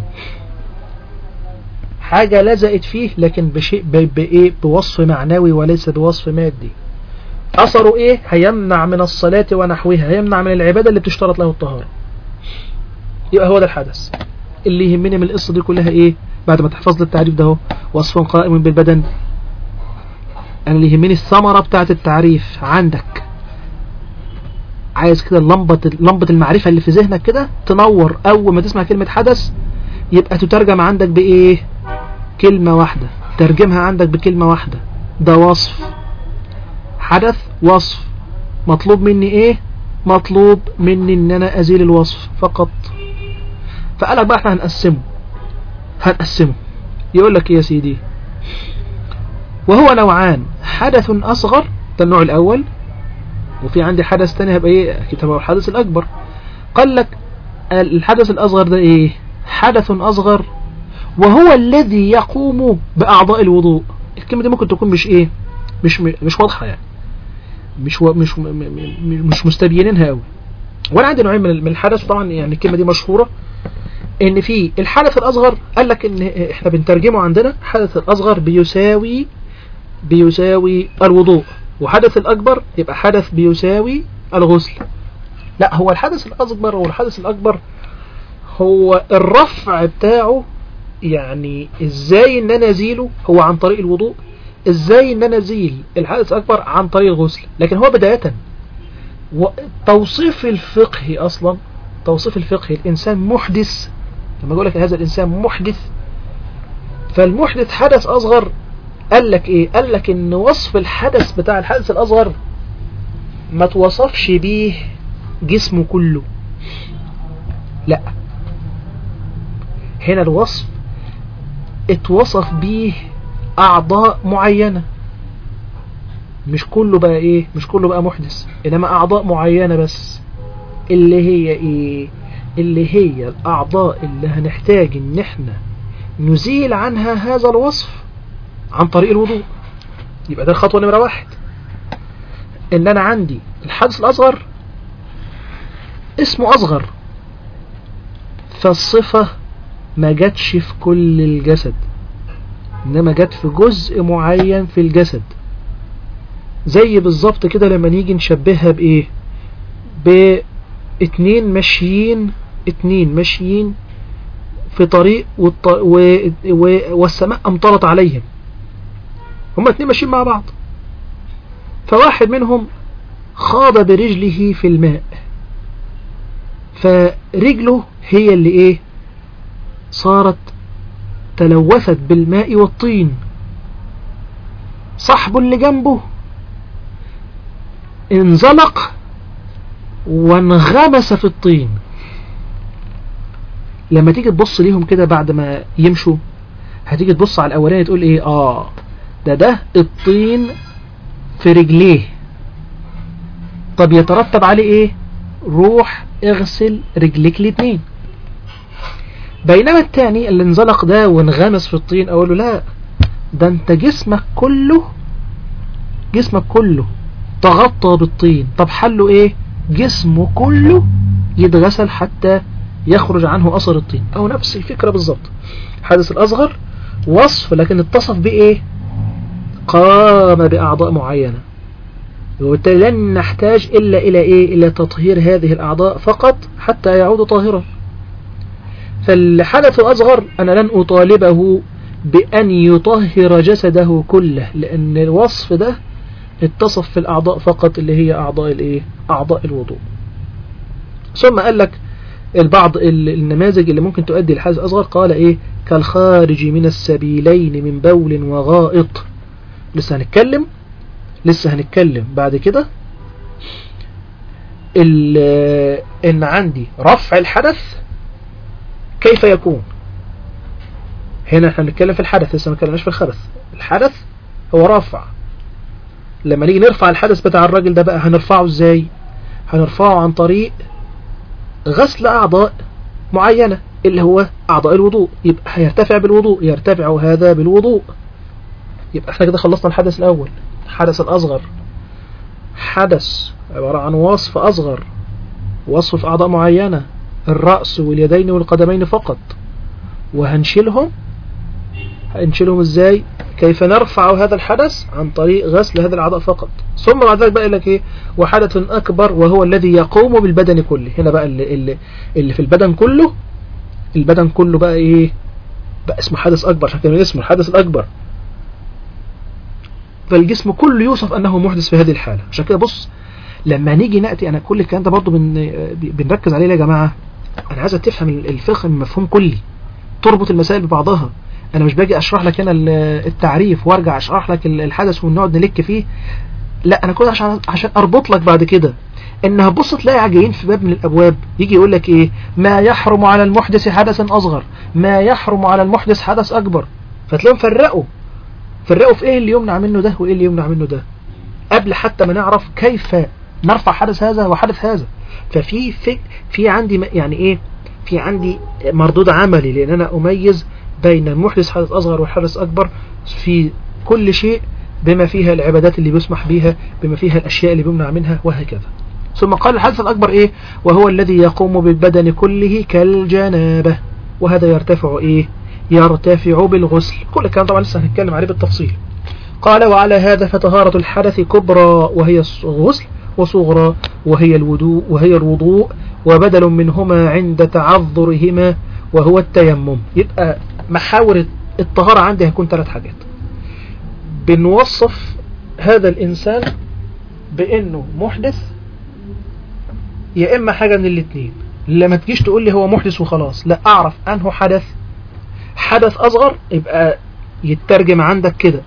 حاجة لزقت فيه لكن بشيء ب- بإيه بوصف معنوي وليس بوصف مادي أثره إيه هيمنع من الصلاة ونحوها هيمنع من العبادة اللي بتشترط له الطهارة يبقى هو ده الحدث اللي يهمني من القصة دي كلها إيه بعد ما تحفظ لي التعريف ده اهو وصف قائم بالبدن أنا اللي يهمني الثمرة بتاعت التعريف عندك عايز كده لمبة لمبة المعرفة اللي في ذهنك كده تنور أول ما تسمع كلمة حدث يبقى تترجم عندك بإيه كلمة واحدة ترجمها عندك بكلمة واحدة ده وصف حدث وصف مطلوب مني ايه مطلوب مني ان انا ازيل الوصف فقط فقالك بقى احنا هنقسمه هنقسمه يقول لك ايه يا سيدي وهو نوعان حدث اصغر ده النوع الاول وفي عندي حدث تاني هيبقى ايه اكيد هو الحدث الاكبر قال لك الحدث الاصغر ده ايه حدث اصغر وهو الذي يقوم بأعضاء الوضوء الكلمة دي ممكن تكون مش ايه مش مش واضحة يعني مش و... مش م... م... مش مستبينينها قوي وانا عندي نوعين من من الحدث طبعا يعني الكلمة دي مشهورة ان في الحدث الاصغر قال لك ان احنا بنترجمه عندنا الحدث الاصغر بيساوي بيساوي الوضوء وحدث الاكبر يبقى حدث بيساوي الغسل لا هو الحدث الاصغر والحدث الاكبر هو الرفع بتاعه يعني ازاي ان انا ازيله هو عن طريق الوضوء ازاي ان انا ازيل الحدث الاكبر عن طريق الغسل لكن هو بداية توصيف الفقهي اصلا توصيف الفقهي الانسان محدث لما اقول لك هذا الانسان محدث فالمحدث حدث اصغر قال لك ايه قال لك ان وصف الحدث بتاع الحدث الاصغر ما توصفش بيه جسمه كله لا هنا الوصف اتوصف بيه اعضاء معينة مش كله بقى ايه مش كله بقى محدث انما اعضاء معينة بس اللي هي ايه اللي هي الاعضاء اللي هنحتاج ان احنا نزيل عنها هذا الوصف عن طريق الوضوء يبقى ده الخطوة نمرة واحد ان انا عندي الحدث الاصغر اسمه اصغر فالصفة ما جاتش في كل الجسد انما جت في جزء معين في الجسد زي بالظبط كده لما نيجي نشبهها بايه اتنين ماشيين اتنين ماشيين في طريق والط... و... و... والسماء امطرت عليهم هما اتنين ماشيين مع بعض فواحد منهم خاض برجله في الماء فرجله هي اللي ايه صارت تلوثت بالماء والطين صاحبه اللي جنبه انزلق وانغمس في الطين لما تيجي تبص ليهم كده بعد ما يمشوا هتيجي تبص على الاولاني تقول ايه اه ده ده الطين في رجليه طب يترتب عليه ايه روح اغسل رجليك الاتنين بينما التاني اللي انزلق ده وانغمس في الطين اقول له لا ده انت جسمك كله جسمك كله تغطى بالطين طب حله ايه جسمه كله يتغسل حتى يخرج عنه اثر الطين او نفس الفكرة بالظبط حدث الاصغر وصف لكن اتصف بايه قام باعضاء معينة وبالتالي لن نحتاج الا الى ايه الى تطهير هذه الاعضاء فقط حتى يعود طاهرا فالحدث الأصغر أنا لن أطالبه بأن يطهر جسده كله لأن الوصف ده اتصف في الأعضاء فقط اللي هي أعضاء الإيه؟ أعضاء الوضوء ثم قال لك البعض النماذج اللي ممكن تؤدي الحدث الأصغر قال إيه كالخارج من السبيلين من بول وغائط لسه هنتكلم لسه هنتكلم بعد كده ان عندي رفع الحدث كيف يكون هنا احنا بنتكلم في الحدث لسه ما اتكلمناش في الخبث الحدث هو رفع لما نيجي نرفع الحدث بتاع الراجل ده بقى هنرفعه ازاي هنرفعه عن طريق غسل اعضاء معينة اللي هو اعضاء الوضوء يبقى هيرتفع بالوضوء يرتفع هذا بالوضوء يبقى احنا كده خلصنا الحدث الاول الحدث الاصغر حدث عبارة عن وصف اصغر وصف في اعضاء معينة الرأس واليدين والقدمين فقط وهنشيلهم هنشيلهم ازاي كيف نرفع هذا الحدث عن طريق غسل هذه الاعضاء فقط ثم بعد ذلك بقى لك ايه وحدث اكبر وهو الذي يقوم بالبدن كله هنا بقى اللي, اللي, اللي في البدن كله البدن كله بقى ايه بقى اسمه حدث اكبر عشان كده اسمه الحدث الاكبر فالجسم كله يوصف انه محدث في هذه الحالة عشان كده بص لما نيجي نأتي انا كل الكلام ده برضو بن بنركز عليه يا جماعة انا عايزك تفهم الفقه من مفهوم كلي تربط المسائل ببعضها انا مش باجي اشرح لك هنا التعريف وارجع اشرح لك الحدث ونقعد نلك فيه لا انا كنت عشان عشان اربط لك بعد كده ان هتبص تلاقي جايين في باب من الابواب يجي يقول لك ايه ما يحرم على المحدث حدث اصغر ما يحرم على المحدث حدث اكبر فتلاقيهم فرقوا فرقوا في ايه اللي يمنع منه ده وايه اللي يمنع منه ده قبل حتى ما نعرف كيف نرفع حدث هذا وحدث هذا ففي في, في عندي يعني ايه في عندي مردود عملي لان انا اميز بين محدث حدث اصغر وحدث اكبر في كل شيء بما فيها العبادات اللي بيسمح بها بما فيها الاشياء اللي بيمنع منها وهكذا ثم قال الحدث الاكبر ايه وهو الذي يقوم بالبدن كله كالجنابة وهذا يرتفع ايه يرتفع بالغسل كل الكلام طبعا لسه هنتكلم عليه بالتفصيل قال وعلى هذا فطهارة الحدث كبرى وهي الغسل وصغرى وهي الوضوء وهي الوضوء وبدل منهما عند تعذرهما وهو التيمم يبقى محاور الطهارة عندي هيكون ثلاث حاجات بنوصف هذا الإنسان بأنه محدث يا إما حاجة من الاثنين لما تجيش تقول لي هو محدث وخلاص لا أعرف أنه حدث حدث أصغر يبقى يترجم عندك كده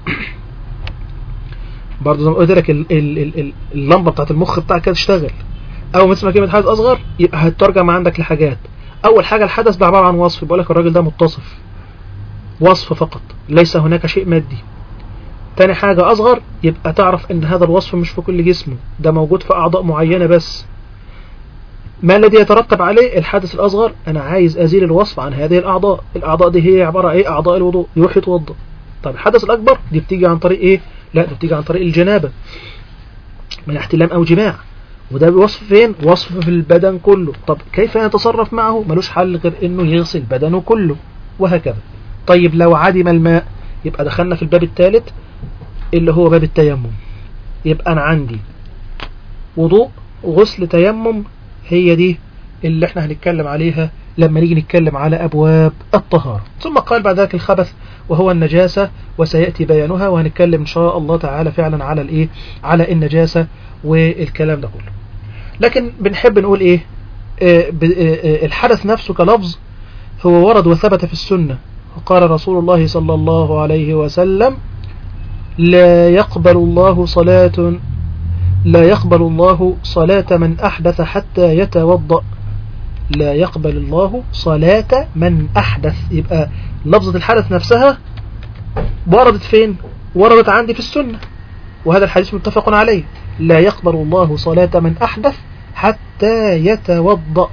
برضه زي ما قلت لك اللمبه بتاعت المخ بتاعك كده تشتغل اول ما تسمع كلمه حدث اصغر يبقى هتترجم عندك لحاجات اول حاجه الحدث ده عباره عن وصف بيقول لك الراجل ده متصف وصف فقط ليس هناك شيء مادي تاني حاجة أصغر يبقى تعرف أن هذا الوصف مش في كل جسمه ده موجود في أعضاء معينة بس ما الذي يترتب عليه الحدث الأصغر أنا عايز أزيل الوصف عن هذه الأعضاء الأعضاء دي هي عبارة إيه أعضاء الوضوء يروح يتوضأ طب الحدث الأكبر دي بتيجي عن طريق إيه لا دي بتيجي عن طريق الجنابة من احتلام أو جماع وده وصف فين وصف في البدن كله طب كيف يتصرف معه ملوش حل غير انه يغسل بدنه كله وهكذا طيب لو عدم الماء يبقى دخلنا في الباب الثالث اللي هو باب التيمم يبقى انا عندي وضوء غسل تيمم هي دي اللي احنا هنتكلم عليها لما نيجي نتكلم على أبواب الطهارة ثم قال بعد ذلك الخبث وهو النجاسة وسيأتي بيانها وهنتكلم إن شاء الله تعالى فعلا على الإيه على النجاسة والكلام ده كله لكن بنحب نقول إيه آه ب- آه آه الحدث نفسه كلفظ هو ورد وثبت في السنة وقال رسول الله صلى الله عليه وسلم لا يقبل الله صلاة لا يقبل الله صلاة من أحدث حتى يتوضأ لا يقبل الله صلاة من أحدث يبقى لفظة الحدث نفسها وردت فين وردت عندي في السنة وهذا الحديث متفق عليه لا يقبل الله صلاة من أحدث حتى يتوضأ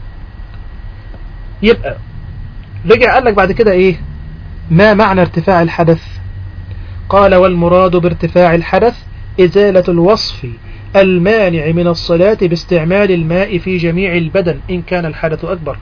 يبقى رجع قال لك بعد كده ايه ما معنى ارتفاع الحدث قال والمراد بارتفاع الحدث إزالة الوصف المانع من الصلاة باستعمال الماء في جميع البدن إن كان الحدث أكبر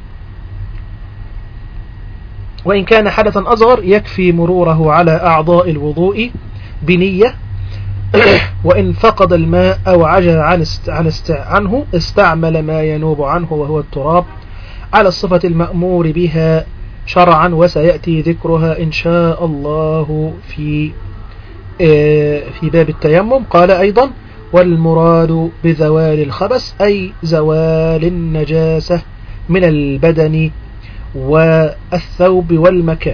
وإن كان حدثا أصغر يكفي مروره على أعضاء الوضوء بنية وإن فقد الماء أو عجز عن است... عن است... عنه استعمل ما ينوب عنه وهو التراب على الصفة المأمور بها شرعا وسيأتي ذكرها إن شاء الله في في باب التيمم قال أيضا والمراد بزوال الخبث أي زوال النجاسة من البدن والثوب والمكان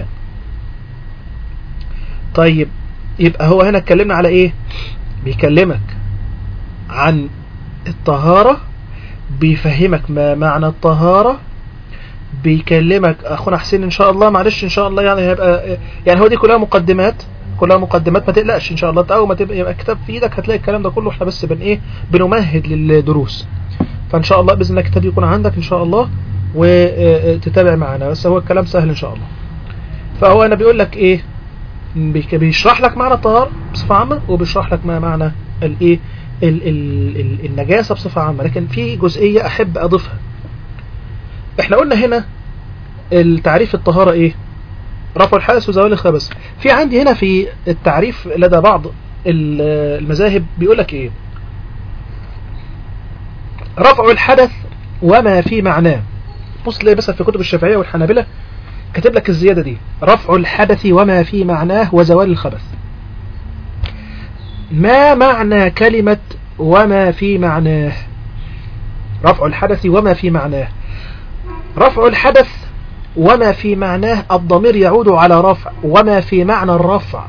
طيب يبقى هو هنا اتكلمنا على ايه بيكلمك عن الطهارة بيفهمك ما معنى الطهارة بيكلمك اخونا حسين ان شاء الله معلش ان شاء الله يعني هيبقى يعني هو دي كلها مقدمات كلها مقدمات ما تقلقش ان شاء الله اول ما تبقى يبقى كتاب في ايدك هتلاقي الكلام ده كله احنا بس بن ايه بنمهد للدروس فان شاء الله باذن الله الكتاب يكون عندك ان شاء الله وتتابع معنا بس هو الكلام سهل ان شاء الله فهو انا بيقول لك ايه بيك- بيشرح لك معنى الطهارة بصفة عامة وبيشرح لك ما معنى الايه ال- ال- ال- النجاسة بصفة عامة لكن في جزئية احب اضيفها احنا قلنا هنا التعريف الطهارة ايه رفع الحدث وزوال الخبث في عندي هنا في التعريف لدى بعض ال- المذاهب بيقول لك ايه رفع الحدث وما في معناه بص تلاقي بس في كتب الشافعية والحنابلة كاتب لك الزيادة دي رفع الحدث وما في معناه وزوال الخبث ما معنى كلمة وما في معناه رفع الحدث وما في معناه رفع الحدث وما في معناه الضمير يعود على رفع وما في معنى الرفع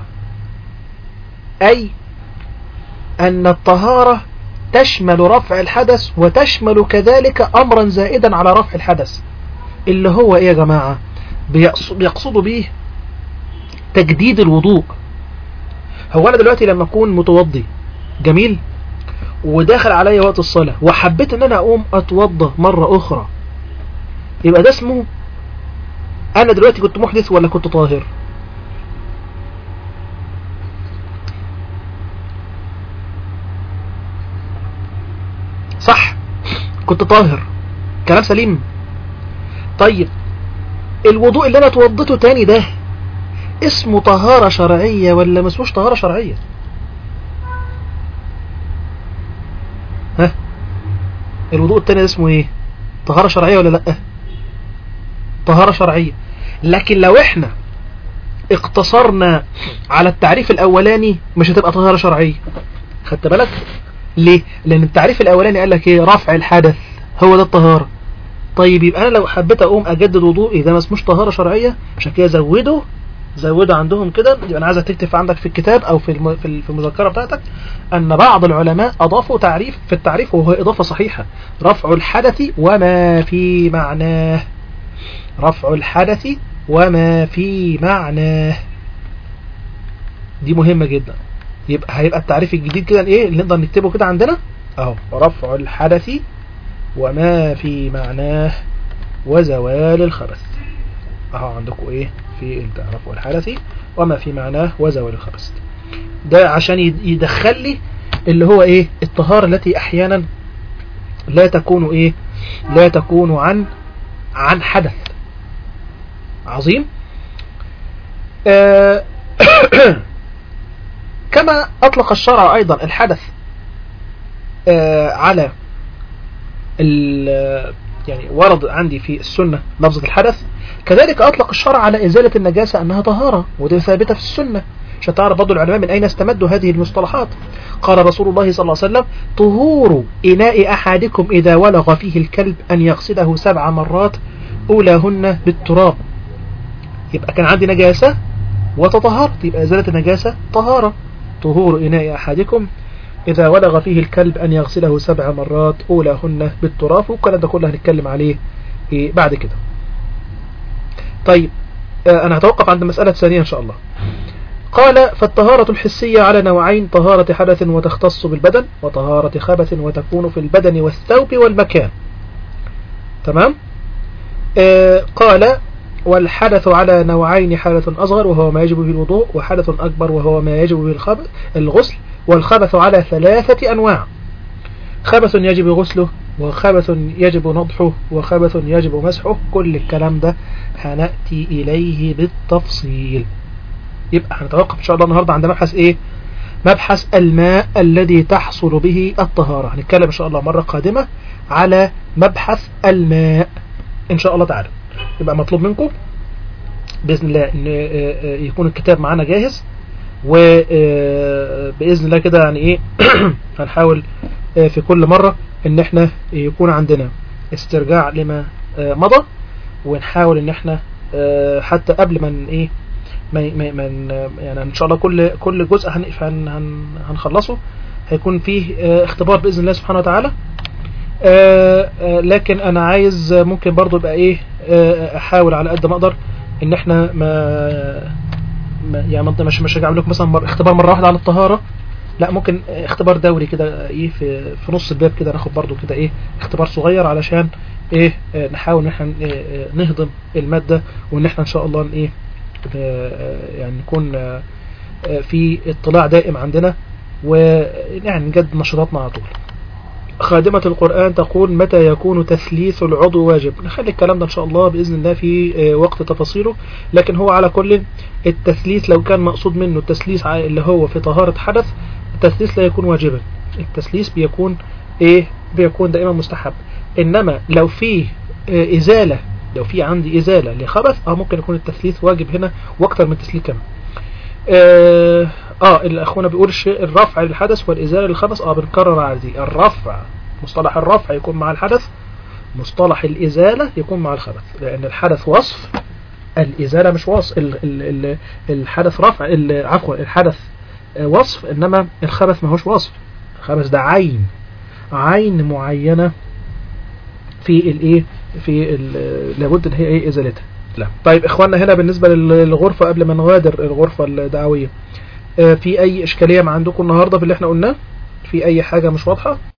أي أن الطهارة تشمل رفع الحدث وتشمل كذلك أمرا زائدا على رفع الحدث اللي هو إيه يا جماعة بيقص- بيقصدوا به تجديد الوضوء هو أنا دلوقتي لما أكون متوضي جميل وداخل عليا وقت الصلاة وحبيت ان انا اقوم اتوضى مرة اخرى يبقى ده اسمه انا دلوقتي كنت محدث ولا كنت طاهر صح كنت طاهر كلام سليم طيب الوضوء اللي انا اتوضيته تاني ده اسمه طهارة شرعية ولا ما اسموش طهارة شرعية ها الوضوء التاني ده اسمه ايه طهارة شرعية ولا لا طهارة شرعية لكن لو احنا اقتصرنا على التعريف الاولاني مش هتبقى طهارة شرعية خدت بالك ليه لان التعريف الاولاني قال لك ايه رفع الحدث هو ده الطهارة طيب يبقى انا لو حبيت اقوم اجدد وضوئي ده ما اسموش طهارة شرعية عشان كده زوده زوده عندهم كده يبقى انا عايزك تكتب عندك في الكتاب او في الم- في ال- في المذكره بتاعتك ان بعض العلماء اضافوا تعريف في التعريف وهو اضافه صحيحه رفع الحدث وما في معناه رفع الحدث وما في معناه دي مهمه جدا يبقى هيبقى التعريف الجديد كده ايه اللي نقدر نكتبه كده عندنا اهو رفع الحدث وما في معناه وزوال الخبث اهو عندكم ايه في رفع الحدث وما في معناه وزوال الخبث ده عشان يد- يدخل لي اللي هو ايه الطهارة التي احيانا لا تكون ايه لا تكون عن عن حدث عظيم آه كما اطلق الشرع ايضا الحدث آه على ال- يعني ورد عندي في السنة لفظة الحدث كذلك أطلق الشرع على إزالة النجاسة أنها طهارة ودي ثابتة في السنة عشان تعرف برضه العلماء من أين استمدوا هذه المصطلحات قال رسول الله صلى الله عليه وسلم طهور إناء أحدكم إذا ولغ فيه الكلب أن يغسله سبع مرات أولاهن بالتراب يبقى كان عندي نجاسة وتطهرت يبقى إزالة النجاسة طهارة طهور إناء أحدكم إذا ولغ فيه الكلب أن يغسله سبع مرات أولاهن بالتراب والكلام ده كله هنتكلم عليه إيه بعد كده طيب آه، أنا هتوقف عند مسألة ثانية إن شاء الله قال فالطهارة الحسية على نوعين طهارة حدث وتختص بالبدن وطهارة خبث وتكون في البدن والثوب والمكان تمام آه قال والحدث على نوعين حدث أصغر وهو ما يجب به الوضوء وحدث أكبر وهو ما يجب به الخبث الغسل والخبث على ثلاثة أنواع خبث يجب غسله وخبث يجب نضحه وخبث يجب مسحه كل الكلام ده هنأتي إليه بالتفصيل يبقى هنتوقف إن شاء الله النهاردة عند مبحث إيه مبحث الماء الذي تحصل به الطهارة هنتكلم إن شاء الله مرة قادمة على مبحث الماء إن شاء الله تعالى يبقى مطلوب منكم بإذن الله إن آه، آه، يكون الكتاب معانا جاهز وبإذن الله كده يعني إيه هنحاول آه، في كل مرة إن إحنا يكون عندنا استرجاع لما آه، مضى ونحاول إن إحنا آه، حتى قبل ما ن- إيه ما ما ما ن- يعني إن شاء الله كل كل جزء هن هن هن- هنخلصه هيكون فيه آه، اختبار بإذن الله سبحانه وتعالى آه، آه، لكن انا عايز آه، ممكن برضو يبقى ايه آه، احاول على قد ما اقدر ان احنا ما, ما يعني ما- مش مش هجعل لكم مثلا مر- اختبار مره واحده على الطهاره لا ممكن آه، اختبار دوري كده ايه في في نص الباب كده ناخد برضو كده ايه اختبار صغير علشان ايه آه، نحاول ان احنا آه، آه، نهضم الماده وان احنا ان شاء الله ن- ايه آه، آه، يعني نكون آه، آه، في اطلاع دائم عندنا ويعني نجدد نشاطاتنا على طول خادمة القرآن تقول متى يكون تثليث العضو واجب نخلي الكلام ده إن شاء الله بإذن الله في آه، وقت تفاصيله لكن هو على كل التثليث لو كان مقصود منه التثليث ع- اللي هو في طهارة حدث التثليث لا يكون واجبا التثليث بيكون إيه بيكون دائما مستحب إنما لو في آه، إزالة لو في عندي إزالة لخبث أو ممكن يكون التثليث واجب هنا وأكثر من تثليث كمان اه آه، اللي اخونا بيقول الشيء الرفع للحدث والازاله للخبث اه بنكرر على دي الرفع مصطلح الرفع يكون مع الحدث مصطلح الازاله يكون مع الخبث لان الحدث وصف الازاله مش وصف ال ال ال الحدث رفع ال- عفوا الحدث آه، وصف انما الخبث ما هوش وصف الخبث ده عين عين معينه في الايه في ال- لابد ان هي ايه ازالتها لا طيب اخواننا هنا بالنسبه للغرفه قبل ما نغادر الغرفه الدعويه آه، في اي اشكاليه مع عندكم النهارده في اللي احنا قلناه في اي حاجه مش واضحه